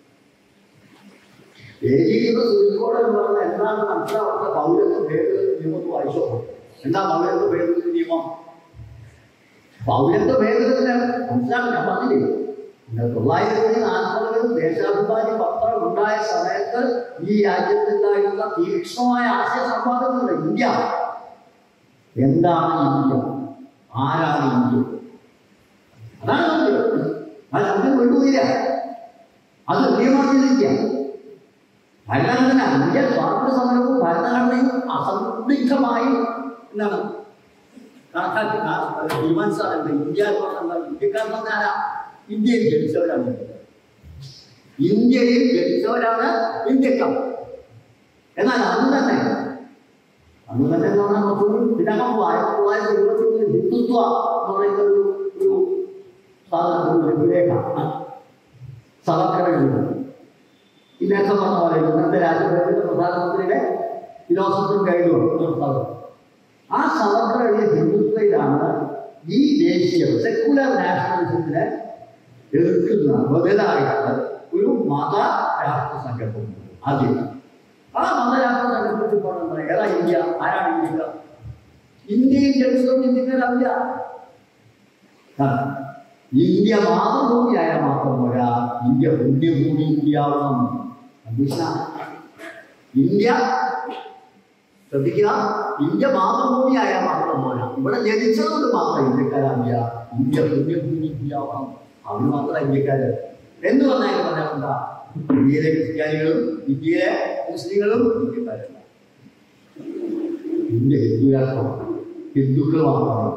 ഏകീകൃത സുപ്രീംകോടതി എന്ന് പറഞ്ഞാൽ എന്താണ് മനസ്സിലാവാത്ത പൗരത്വ ഭേദഗതി നിയമം ഒന്ന് വായിച്ചോ എന്താ പൗരത്വ ഭേദഗതി നിയമം പൗരത്വ ഭേദഗതി മനസ്സിലാക്കാൻ ഞാൻ പറഞ്ഞില്ലേ പിന്നെ തൊള്ളായിരത്തി നാൽപ്പതുകളിൽ ദേശാഭിമാനി പത്രം ഉണ്ടായ സമയത്ത് ഈ രാജ്യത്തുണ്ടായിരുന്ന തീക്ഷ്ണമായ ആശയ സംവാദങ്ങളുണ്ട് ഇന്ത്യ എന്താണ് ഇന്ത്യ ആരാണ് ഇന്ത്യ അതാണ് ഇന്ത്യ അത് നമുക്ക് വിട്ടുപോയില്ല അത് നിയമമാക്കിയിരിക്കുക ഭരണഘടന ഇന്ത്യ സ്വാതന്ത്ര്യ സമരവും ഭരണഘടനയും അസന്ദിഗ്ധമായി എന്താണ് കണക്കാക്കി കാ- തീരുമാനിച്ചാലുണ്ട് ഇന്ത്യ എന്ന് പറഞ്ഞാൽ ഇന്ത്യക്കാരെന്ന് പറഞ്ഞാൽ ആരാ? ഇന്ത്യയിൽ ജനിച്ചവരാണ് ഇന്ത്യയിൽ ജനിച്ചവരാണ് ഇന്ത്യക്കാർ എന്നാൽ അന്ന് തന്നെ അന്ന് തന്നെ എന്ന് പറഞ്ഞാൽ കുറച്ചുകൂടി ഇതിനകം ആയിരത്തി തൊള്ളായിരത്തി ഇരുപത്തി ഹിന്ദുത്വ എന്ന് പറയുന്ന ഒരു ഒരു സാധനത്തിൻ്റെ വിവേക സവർക്കറുണ്ട് ഈ നേരത്തെ പറഞ്ഞ പോലെ ഇന്നത്തെ രാജ്യത്തിന്റെ പ്രധാനമന്ത്രിയുടെ ഫിലോസഫറും ഗൈഡുമാണ് ആ സവർക്കർ എഴുതിയ ഹിന്ദുത്വയിലാണ് ഈ ദേശീയ സെക്കുലർ നാഷണലിസത്തിനെ എതിർക്കുന്ന ബദലായിട്ട് ഒരു മത രാഷ്ട്ര സങ്കല്പം ആദ്യം ആ മതരാഷ്ട്ര സങ്കല്പത്തിൽ പറയുന്നത് ഏതാ ഇന്ത്യ ആരാണ് ഇന്ത്യ ഇന്ത്യയിൽ ജനിച്ചതും ഇന്ത്യക്കാരല്ല കാരണം ഇന്ത്യ മാതൃഭൂമിയായാൽ മാത്രം പോരാ ഇന്ത്യ പുണ്യഭൂമി കൂടിയാവണം അന്വേഷണം ഇന്ത്യ ശ്രദ്ധിക്കുക ഇന്ത്യ മാതൃഭൂമിയായാൽ മാത്രം പോരാ ഇവിടെ ജനിച്ചതുകൊണ്ട് മാത്രം ഇന്ത്യക്കാരാവില്ല ഇന്ത്യ പുണ്യഭൂമി കൂടിയാവണം അവർ മാത്രം ഇന്ത്യക്കാര് എന്ന് പറഞ്ഞാൽ പറഞ്ഞാൽ എന്താ ഇന്ത്യയിലെ ക്രിസ്ത്യാനികളും ഇന്ത്യയിലെ മുസ്ലിങ്ങളും ഇന്ത്യക്കാരല്ല ഇന്ത്യ ഹിന്ദു രാഷ്ട്രമാണ് ഹിന്ദുക്കൾ മാത്രമാണ്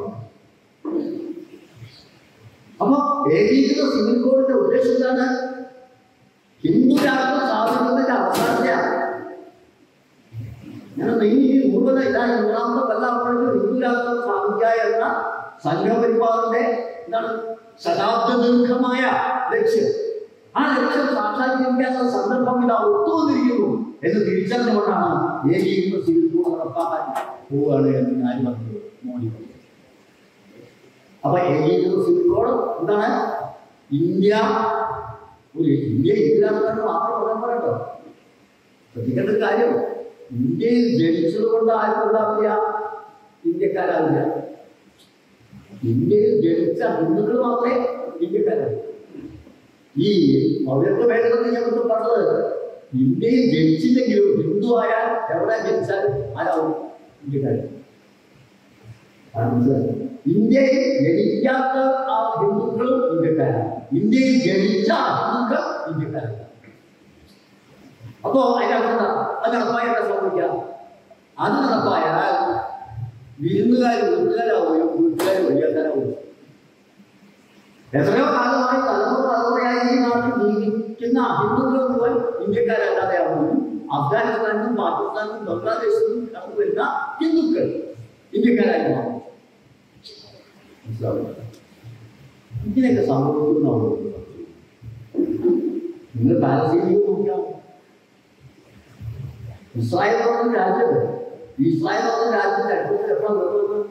അപ്പൊ ഏകീകൃത സിവിൽ കോഡിന്റെ ഉദ്ദേശം എന്താണ് ഹിന്ദു രാഷ്ട്രം സ്ഥാപിക്കുന്നതിന്റെ അവസാനത്തെയാണ് ഞാൻ ഈ നൂറുപത ഇതാ ഈ മൂന്നാമത്തെ കൊല്ലാകുമ്പോഴേക്കും ഹിന്ദു രാഷ്ട്രം സ്ഥാപിക്കുക എന്ന സംഘപരിവാറിന്റെ എന്താണ് ശതാബ്ദ ദീർഘമായ ലക്ഷ്യം ആ ലക്ഷ്യം സാക്ഷാത്കരിക്കാനുള്ള സന്ദർഭം ഇതാ ഒത്തുവന്നിരിക്കുന്നു എന്ന് തിരിച്ചറിഞ്ഞുകൊണ്ടാണ് ഏകീകൃത സിവിൽ കോഡ് നടപ്പാക്കാൻ പോവുകയാണ് എന്ന് ഞാൻ പറഞ്ഞത് മോഡി പറഞ്ഞു അപ്പൊ ഏകീകൃത സിവിൽ കോഡ് എന്താണ് ഇന്ത്യ ഒരു ഇന്ത്യ ഇന്ത്യയിലാണെന്ന് മാത്രം പറയാൻ പറയട്ടോ ശ്രദ്ധിക്കേണ്ട ഒരു കാര്യം ഇന്ത്യയിൽ ജനിച്ചത് കൊണ്ട് ആരും ഉണ്ടാവില്ല ഇന്ത്യക്കാരാവില്ല ഇന്ത്യയിൽ ജനിച്ച ഹിന്ദുക്കൾ മാത്രമേ ഇന്ത്യക്കാരാവൂ ഈ പൗരത്വ ഭേദഗതി നിയമത്തിൽ പറഞ്ഞത് ഇന്ത്യയിൽ ജനിച്ചില്ലെങ്കിലും ഹിന്ദു ആയാൽ എവിടെ ജനിച്ചാലും ആരാവും ഇന്ത്യക്കാരൻ അത് മനസ്സിലായോ? ഇന്ത്യയിൽ ജനിക്കാത്ത ആ ഹിന്ദുക്കളും ഇന്ത്യക്കാരാണ് ഇന്ത്യയിൽ ജനിച്ച ഹിന്ദുക്കൾ ഇന്ത്യക്കാരാണ് അപ്പോ അതിനകത്ത് എന്താ? അത് നടപ്പായ എന്താ സംഭവിക്കുക അത് നടപ്പായാൽ വിരുന്നുകാർ വീട്ടുകാരാവുകയും വീട്ടുകാർ വലിയക്കാരാവുകയും എത്രയോ കാലമായി തലമുറ തലമുറയായി ഈ നാട്ടിൽ ജീവിക്കുന്ന ഹിന്ദുക്കൾ മുഴുവൻ ഇന്ത്യക്കാരല്ലാതെ ആവുകയും അഫ്ഗാനിസ്ഥാനിലും പാകിസ്ഥാനിലും പാകിസ്ഥാനിലും ബംഗ്ലാദേശിലും കടന്നു വരുന്ന ഹിന്ദുക്കൾ ഇന്ത്യക്കാരായി മാറും മനസ്സിലാവില്ല ഇതിനൊക്കെ സംഭവിക്കുന്നതാണ് നിങ്ങൾ പാലസ്തീനിലേക്ക് നോക്കിയാൽ ഇസ്രായേൽ എന്ന് പറഞ്ഞ രാജ്യത്ത് ഇസ്രായേൽ എന്ന് പറഞ്ഞ രാജ്യത്തെ അടുത്ത് എപ്പോഴാണ് വരുന്നത്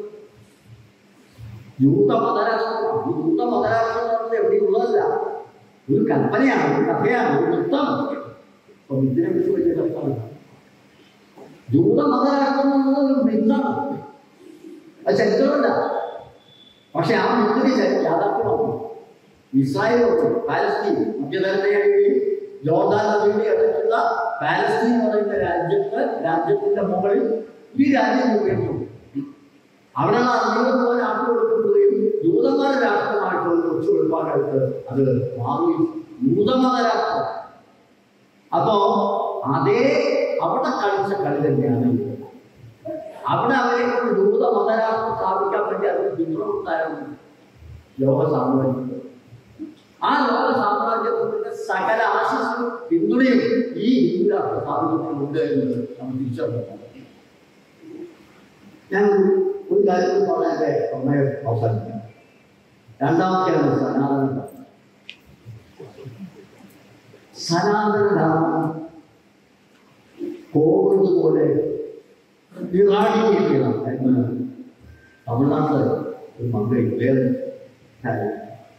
യൂത മതരാഷ്ട്രം ഈ യൂത മതരാഷ്ട്രം എന്ന് പറയുന്നത് എവിടെയുള്ളതല്ല ഒരു കൽപ്പനയാണ് ഒരു കഥയാണ് ഒരു വൃത്തമാണ് അപ്പൊ ഇതിനെ കുറിച്ച് വലിയ കൽപ്പന ജൂത മതരാഷ്ട്രം എന്നുള്ളത് ഒരു മിത്താണ് അത് ചരിത്രമല്ല പക്ഷെ ആ മിത്തിന് യാഥാർത്ഥ്യമാണ് ഇസ്രായേലോട്ട് പാലസ്തീൻ മധ്യധരണയുടെയും ജോർദാൻ നദിയുടെ അടുത്തുള്ള പാലസ്തീൻ എന്ന് പറയുന്ന രാജ്യത്ത് രാജ്യത്തിന്റെ മുകളിൽ ഈ രാജ്യം രൂപീകരിച്ചു അവിടെയുള്ള അധികം പോലെ രാഷ്ട്രം കൊടുക്കപ്പെടുകയും ജൂതന്മാരുടെ രാഷ്ട്രമായിട്ട് ഒരു കൊച്ചു വെളുപ്പാനായിട്ട് അത് മാറി ജൂതമത രാഷ്ട്രം അപ്പോ അതേ അവിടെ കളിച്ച കളി തന്നെയാണ് ഇത്. അവിടെ അവരെ കൊണ്ട് ജൂത മതരാഷ്ട്രം സ്ഥാപിക്കാൻ വേണ്ടി അവർ പിന്തുണത്തായിരുന്നു ലോക സാമ്രാജ്യം ആ ലോക സാമ്രാജ്യത്തിന്റെ സകല ആശസ്സും പിന്തുണയും ഈ ഹിന്ദു രാഷ്ട്ര സ്ഥാപനത്തിനുണ്ട് എന്ന് നമ്മൾ തിരിച്ചറിയണം ഞാൻ ഒരു- ഒരു കാര്യം പറഞ്ഞ എൻ്റെ സമയം അവസാനിക്കാം രണ്ടാമത്തെയാണ് സനാതന ധർമ്മം സനാതന ധർമ്മം കോവിഡ് പോലെ ഇറാഡിക്കേറ്റ് ചെയ്യണം എന്ന് തമിഴ്നാട്ടിൽ ഒരു മന്ത്രി വേറെ കാര്യം.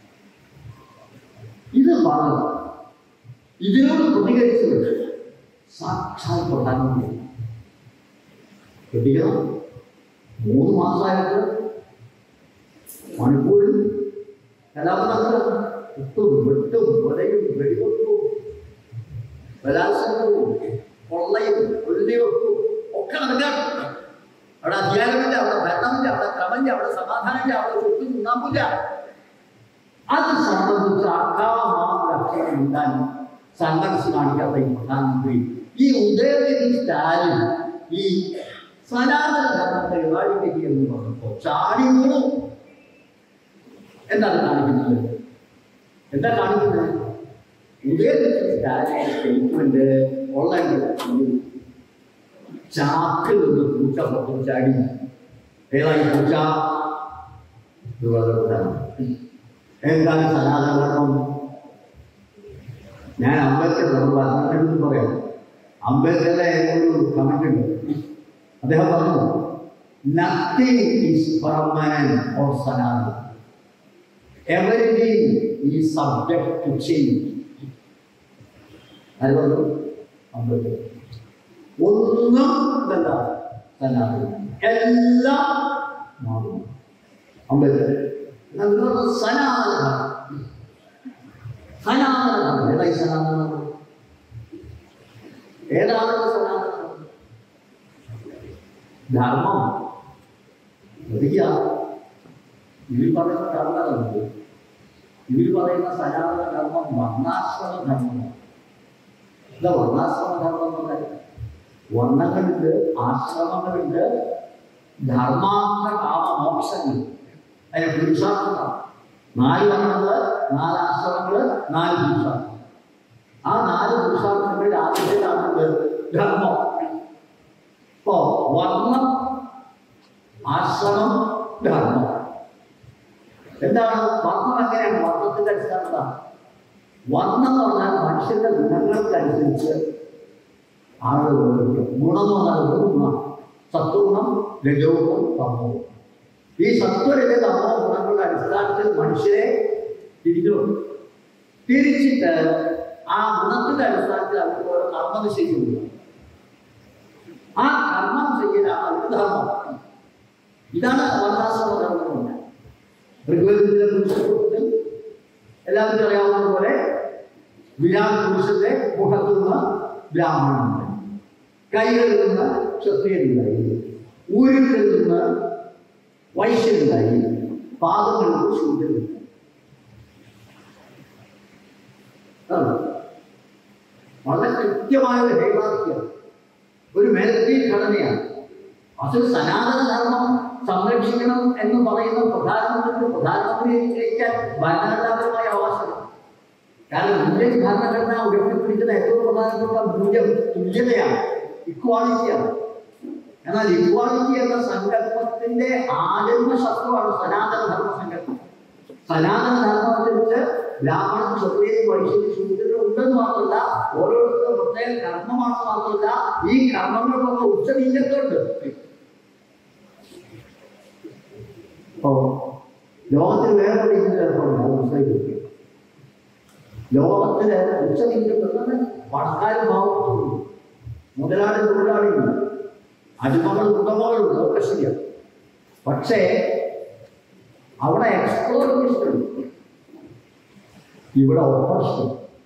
ഇത് പറഞ്ഞു ഇതിനോട് പ്രതികരിച്ചത് സാക്ഷാൽ പ്രധാനമന്ത്രി പ്രതികരണം മൂന്ന് മാസമായിട്ട് മണിപ്പൂരിൽ കലാപനങ്ങൾ ഇട്ടും വെട്ടും കൊലയും വെടിവെപ്പും ബലാത്സംഗവും കൊള്ളയും വെറുതെവെപ്പും ഒക്കെ നടക്കാറുണ്ട് അവിടെ അധികാരമില്ല അവിടെ ഭരണമില്ല അവിടെ ക്രമമില്ല അവിടെ സമാധാനമില്ല അവിടെ ഒട്ടും ഉണ്ടാവില്ല അത് സംബന്ധിച്ച് അക്കാമാക്ഷരം ഉണ്ടാൻ സന്മനസ് കാണിക്കാത്ത ഈ പ്രധാനമന്ത്രി ഈ ഉദയനിധി സ്റ്റാലിൻ ഈ സനാതന ധർമ്മത്തെ ഇവാഴിക്കുക എന്ന് പറഞ്ഞപ്പോൾ ചാടി വീണു എന്താണ് കാണിക്കുന്നത് എന്താ കാണിക്കുന്നത് ഉദയനിധി സ്റ്റാലിൻ സ്റ്റേറ്റ്മെന്റ് ഓൺലൈനിൽ ചാക്കിൽ നിന്ന് പൂച്ച പുറത്തു ചാടി ഏതായി പൂച്ച ഇത് വളരെ പ്രധാനമാണ് എന്താണ് സനാതന ധർമ്മം ഞാൻ അംബേദ്കർ പറഞ്ഞെടുത്ത് പറയാം അംബേദ്കറുടെ ഒരു കമന്റ് ഉണ്ട് അദ്ദേഹം പറഞ്ഞു നത്തിങ് ഈസ് പെർമനന്റ് ഓർ സനാതന everything is subject to change അത് പറഞ്ഞു അംബേദ്കർ ഒന്നും ഇതല്ല സനാതന എല്ലാം മാറും അംബേദ്കർ എന്നാൽ സനാതന ധർമ്മം സനാതന ധർമ്മം ഏതായി സനാതന ധർമ്മം ഏതാണ് സനാതന ധർമ്മം ധർമ്മം ശ്രദ്ധിക്കുക ഇതിൽ പറയുന്ന ധർമ്മമുണ്ട് ഇതിൽ പറയുന്ന സനാതന ധർമ്മം വർണ്ണാശ്രമ ധർമ്മമാണ് എന്താ വർണ്ണാശ്രമ ധർമ്മം എന്ന് പറഞ്ഞാൽ വർണ്ണങ്ങളുണ്ട് ആശ്രമങ്ങളുണ്ട് ധർമാർത്ഥ കാമ മോക്ഷങ്ങൾ അതിന് പുരുഷാർത്ഥമാണ് നാല് വർണ്ണങ്ങള് നാല് ആശ്രമങ്ങള് നാല് പുരുഷാർത്ഥം ആ നാല് പുരുഷാർത്ഥങ്ങളിൽ ആദ്യത്തേതാണ് ധർമ്മം ഇപ്പോ വർണ്ണം ആശ്രമം ധർമ്മം എന്താണ് വർണ്ണം എങ്ങനെയാണ് വർണ്ണത്തിന്റെ അടിസ്ഥാനത വർണ്ണം എന്ന് പറഞ്ഞാൽ മനുഷ്യന്റെ ഗുണങ്ങൾക്കനുസരിച്ച് ആളുകൾ ഓരോരുത്തരും ഗുണം എന്ന് പറഞ്ഞാൽ ഒരു ഗുണം സത്വഗുണം രജോഗുണം തമോഗുണം ഈ സത്വരജ തമോ ഗുണങ്ങളുടെ അടിസ്ഥാനത്തിൽ മനുഷ്യരെ തിരിച്ചു തിരിച്ചിട്ട് ആ ഗുണത്തിന്റെ അടിസ്ഥാനത്തിൽ അവർക്ക് ഓരോ കർമ്മം ചെയ്യുന്നു ആ കർമ്മം ചെയ്യലാണ് അവർക്ക് ധർമ്മം ഇതാണ് വർണ്ണാശ്രമ ധർമ്മം എന്ന് പറഞ്ഞാൽ ഋഗ്വേദത്തിലെ പുരുഷത്തിൽ എല്ലാവർക്കും അറിയാവുന്ന പോലെ വിരാട് പുരുഷന്റെ മുഖത്തു നിന്ന് ബ്രാഹ്മണനുണ്ടായി കൈകളിൽ നിന്ന് ക്ഷത്രിയനുണ്ടായി ഊരുകളിൽ നിന്ന് വൈശ്യനുണ്ടായി പാദങ്ങളിൽ നിന്ന് ശൂദ്രനുണ്ടായി അതാണ്. വളരെ കൃത്യമായ ഒരു ഹൈറാർക്കിയാണ് ഒരു മെലത്തി ഘടനയാണ് അത് സനാതന ധർമ്മം സംരക്ഷിക്കണം എന്ന് പറയുന്ന പ്രധാനമന്ത്രിക്ക് പ്രധാനമന്ത്രി ജയിക്കാൻ ഭരണഘടനാപരമായ അവകാശം കാരണം ഇന്ത്യൻ ഭരണഘടന ഉയർത്തിപ്പിടിക്കുന്ന ഏറ്റവും പ്രധാനപ്പെട്ട മൂല്യം തുല്യതയാണ് ഇക്വാളിറ്റിയാണ് എന്നാൽ ഇക്വാളിറ്റി എന്ന സങ്കല്പത്തിന്റെ ആജന്മ ശത്രുവാണ് സനാതന ധർമ്മ സങ്കല്പം സനാതന ധർമ്മത്തില് ബ്രാഹ്മണൻ ക്ഷത്രിയൻ വൈശ്യൻ ശൂദ്രൻ ഉണ്ടെന്ന് മാത്രമല്ല ഓരോരുത്തരും പ്രത്യേക കർമ്മമാണെന്ന് മാത്രമല്ല ഈ കർമ്മങ്ങൾക്കൊക്കെ ഉച്ചനീചത്വമുണ്ട് ഓ ലോകത്തിൽ വേറെ പഠിക്കുന്ന ചിലപ്പോൾ മുസ്ലിം ലോകത്തില് ഉച്ചനീചത്വം പണക്കാരും ഭാവത്തുള്ളൂ മുതലാളി തൊഴിലാളികളും അടിമകൾ ഉടമകളുണ്ട് ഒക്കെ ശരിയാണ് പക്ഷേ അവിടെ എക്സ്പ്ലോറേഷൻ ഉണ്ട് ഇവിടെ ഓപ്പറേഷൻ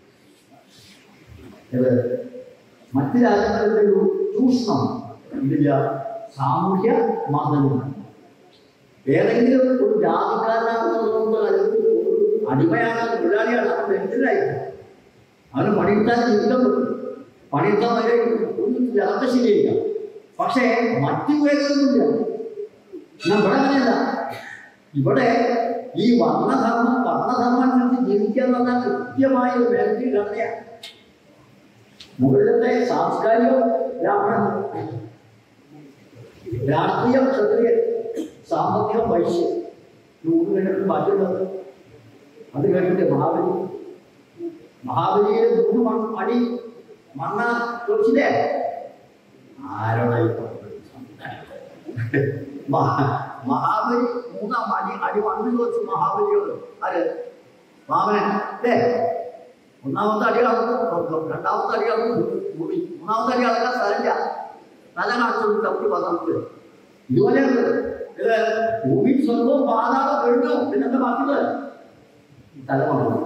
ഇത് മറ്റ് രാജ്യങ്ങളുടെ ഒരു ചൂഷണം ഇതില്ല സാമൂഹ്യ മാധ്യമങ്ങൾ ഏതെങ്കിലും ഒരു ജാതിക്കാരനാണെന്നുള്ളതുകൊണ്ട് അല്ലെങ്കിൽ ഒരു അടിമയാണ് തൊഴിലാളിയാണ് അവൻ ദരിദ്രനായി അവന് പണിയെടുത്താൽ ജീവിതം പറ്റും പണിയെടുത്താൽ വരെ ഒന്നും അതൊക്കെ ശരിയായിരിക്കാം പക്ഷേ മറ്റു വേദനയൊന്നുമില്ല എന്നാ ഇവിടെ അങ്ങനെയല്ല ഇവിടെ ഈ വർണ്ണധർമ്മം വർണ്ണധർമ്മം അനുസരിച്ച് ജീവിക്കുക എന്ന് പറഞ്ഞാൽ കൃത്യമായ ഒരു വ്യക്തി ഘടനയാണ് മുകളിലത്തെ സാംസ്കാരിക ബ്രാഹ്മണൻ രാഷ്ട്രീയം ക്ഷത്രിയൻ സാമ്പത്തികം വൈശ്യം മൂന്ന് കഴിഞ്ഞിട്ട് ബാക്കിയുള്ളത് അത് കഴിഞ്ഞിട്ട് മഹാബലി മഹാബലിയിലെ മൂന്ന് മൺ- അടി മണ്ണ ചോദിച്ചില്ലേ ആരോടാ ഈ പറഞ്ഞത്? മഹാ- മഹാബലി മൂന്നാം അടി അടി മണ്ണ് ചോദിച്ചു മഹാബലിയോട് ആര് വാമനൻ അല്ലേ ഒന്നാമത്തെ അടിയാണ് രണ്ടാമത്തെ അടിയാണ് ഭൂമി മൂന്നാമത്തെ അടി അളക്കാൻ സ്ഥലമില്ല തല കാണിച്ചു തപ്പി പന്ത്രണ്ട് ഇതുപോലെയാണ് ഇത് ഭൂമി സ്വർഗവും പാതാളം കഴിഞ്ഞു പിന്നെന്താ ബാക്കിയത് തല വന്നു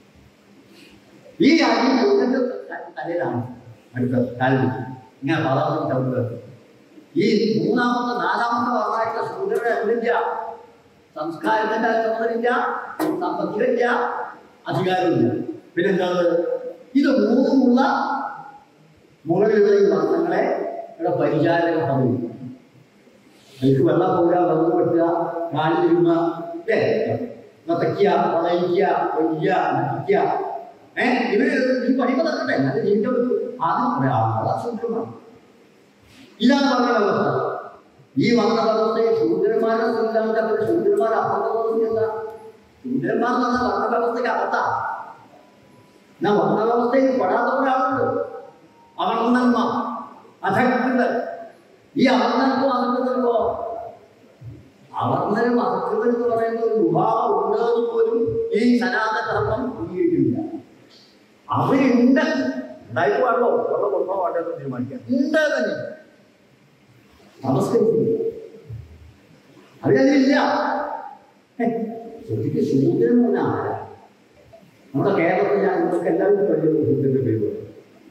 ഈ അടി ചോദ്യന്റെ തലയിലാണ് അടുത്ത കാലിൽ ഇങ്ങനെ പാതാളം ചവിട്ടുക ഈ മൂന്നാമത്തെ നാലാമത്തെ വർണ്ണമായിട്ടുള്ള സൂര്യയുടെ എന്തില്ല സംസ്കാരത്തിന്റെ ചുമതലയില്ല സാമ്പത്തികമില്ല അധികാരമില്ല പിന്നെന്താണ് ഇത് മൂന്നുമുള്ള മുകളിലുള്ള ഈ വർണ്ണങ്ങളെ ഇവിടെ പരിചാരക പദവി എനിക്ക് വെള്ളം പോവുക വെള്ളം വെട്ടുക കാലിലിരുന്ന അല്ലേ നത്തയ്ക്കുക വളയിക്കുക കൊയ്യുക നട്ടിക്കുക ഏഹ് ഇത് ഈ പഠിപ്പ് തരട്ടെ അത് ജീവിക്കാൻ പറ്റൂ ആദ്യം കുറെ ആളുകൾ സൂത്രമാണ് ഇതാണ് പറഞ്ഞ വ്യവസ്ഥ ഈ വർണ്ണവ്യവസ്ഥയെ ശൂദ്രന്മാരെ ഇല്ലാതെ അവർ ശൂദ്രന്മാരെ അപ്പുറത്തുള്ളതില്ല ശൂദ്രന്മാർ എന്ന് പറഞ്ഞാൽ വർണ്ണവ്യവസ്ഥയ്ക്ക് അകത്താ എന്നാ വർണ്ണവ്യവസ്ഥയിൽ പെടാത്ത ഒരാളുണ്ട് അവർണ്ണന്മാർ അധകൃതർ ഈ അവർണ്ണർക്കും അധകൃതർക്കോ അവർണ്ണരും അധകൃതർ എന്ന് പറയുന്ന ഒരു വിഭാഗം ഉണ്ടെന്ന് പോലും ഈ സനാതന ധർമ്മം അംഗീകരിക്കുന്നില്ല അവരുണ്ട് ഉണ്ടായിട്ട് പാടുമോ ഉള്ള കൊണ്ടോ വേണ്ടെന്ന് തീരുമാനിക്കാം ഉണ്ട് തന്നെ നമസ്കരിക്കുന്നു അവരതിലില്ല ശരിക്കും ശൂദ്രൻ എന്ന് പറഞ്ഞാൽ ആരാ നമ്മുടെ കേരളത്തിൽ ഞാൻ നിങ്ങൾക്ക് എല്ലാവർക്കും കഴിയുന്ന ശൂദ്രന്റെ പേര് പറയും.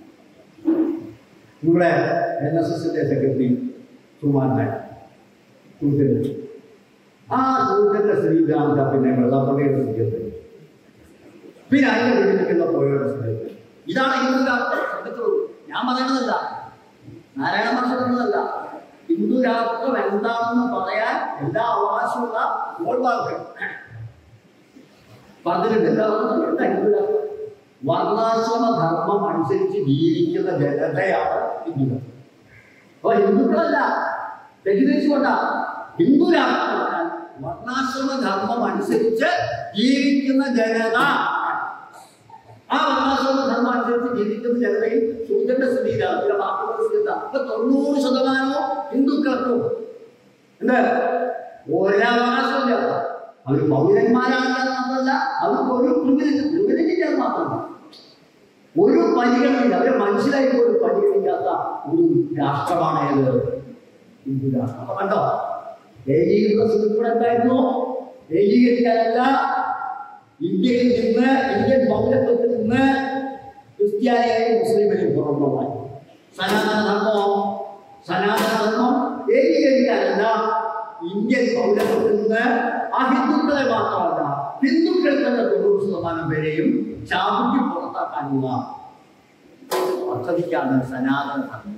നമ്മുടെ എൻ എസ് എസിന്റെ സെക്രട്ടറി സുമാൻ നായർ ശൂദ്രൻ ആ ശൂദ്രന്റെ ശ്രീകാന്ത പിന്നെ വെള്ളപ്പള്ളിയുടെ സെക്രട്ടറി പിന്നെ അതിന്റെ വീട്ടിലേക്കുള്ള പോയവരുടെ സെക്രട്ടറി ഇതാണ് ഹിന്ദുക്കാർക്ക് ശ്രദ്ധിച്ചുള്ളൂ ഞാൻ പറയുന്നതല്ല നാരായണ ഭാഷ പറയുന്നതല്ല ഹിന്ദു രാഷ്ട്രം എന്താണെന്ന് പറയാൻ എല്ലാ അവകാശമുള്ള ഗോൾബാർക്ക് പറഞ്ഞിട്ടുണ്ട് എന്താ പറഞ്ഞത്? എന്താ ഹിന്ദു രാഷ്ട്രം വർണ്ണാശ്രമ ധർമ്മം അനുസരിച്ച് ജീവിക്കുന്ന ജനതയാണ് ഹിന്ദുക്കൾ അപ്പൊ ഹിന്ദുക്കളല്ല തെറ്റിദ്ധരിച്ചുകൊണ്ട ഹിന്ദു രാഷ്ട്രം പറഞ്ഞാൽ വർണ്ണാശ്രമ ധർമ്മം അനുസരിച്ച് ജീവിക്കുന്ന ജനത ആ വർണ്ണാശ്രമ ധർമ്മം അനുസരിച്ച് ജീവിക്കുന്ന ജനതയിൽ ശൂദ്രന്റെ സ്ഥിതിയിലാണ് ഇവിടെ ബാക്കിയുള്ള സ്ഥിതി അപ്പൊ തൊണ്ണൂറ് ശതമാനവും ഹിന്ദുക്കൾക്കും എന്ത് ഒരവകാശമില്ല അവർ പൗരന്മാരാണെന്ന് മാത്രമല്ല അവർക്ക് ഒരു പ്രിവിലേജ് പ്രിവിലേജ് ഇല്ലാന്ന് മാത്രമല്ല ഒരു പരിഗണനയില്ല അവരെ മനസ്സിലായി പോലും പരിഗണിക്കാത്ത ഒരു രാഷ്ട്രമാണ് ഏത് ഹിന്ദു രാഷ്ട്രം അപ്പൊ കണ്ടോ ഏകീകൃത സുഹൃത്തുക്കൾ എന്തായിരുന്നു ഏകീകരിക്കാനല്ല ഇന്ത്യയിൽ നിന്ന് ഇന്ത്യൻ പൗരത്വത്തിൽ നിന്ന് ക്രിസ്ത്യാനിയായി മുസ്ലിമിനെ പുറത്തുള്ളതായി സനാതന ധർമ്മമോ സനാതന ധർമ്മം ഏകീകരിക്കാനല്ല ഇന്ത്യൻ പൗരത്വത്തിൽ നിന്ന് ആ ഹിന്ദുക്കളെ മാത്രമല്ല ഹിന്ദുക്കൾ തന്നെ തൊണ്ണൂറ് ശതമാനം പേരെയും ചാപിക്ക് പുറത്താക്കാനുള്ള പദ്ധതിക്കാണ് സനാതന ധർമ്മം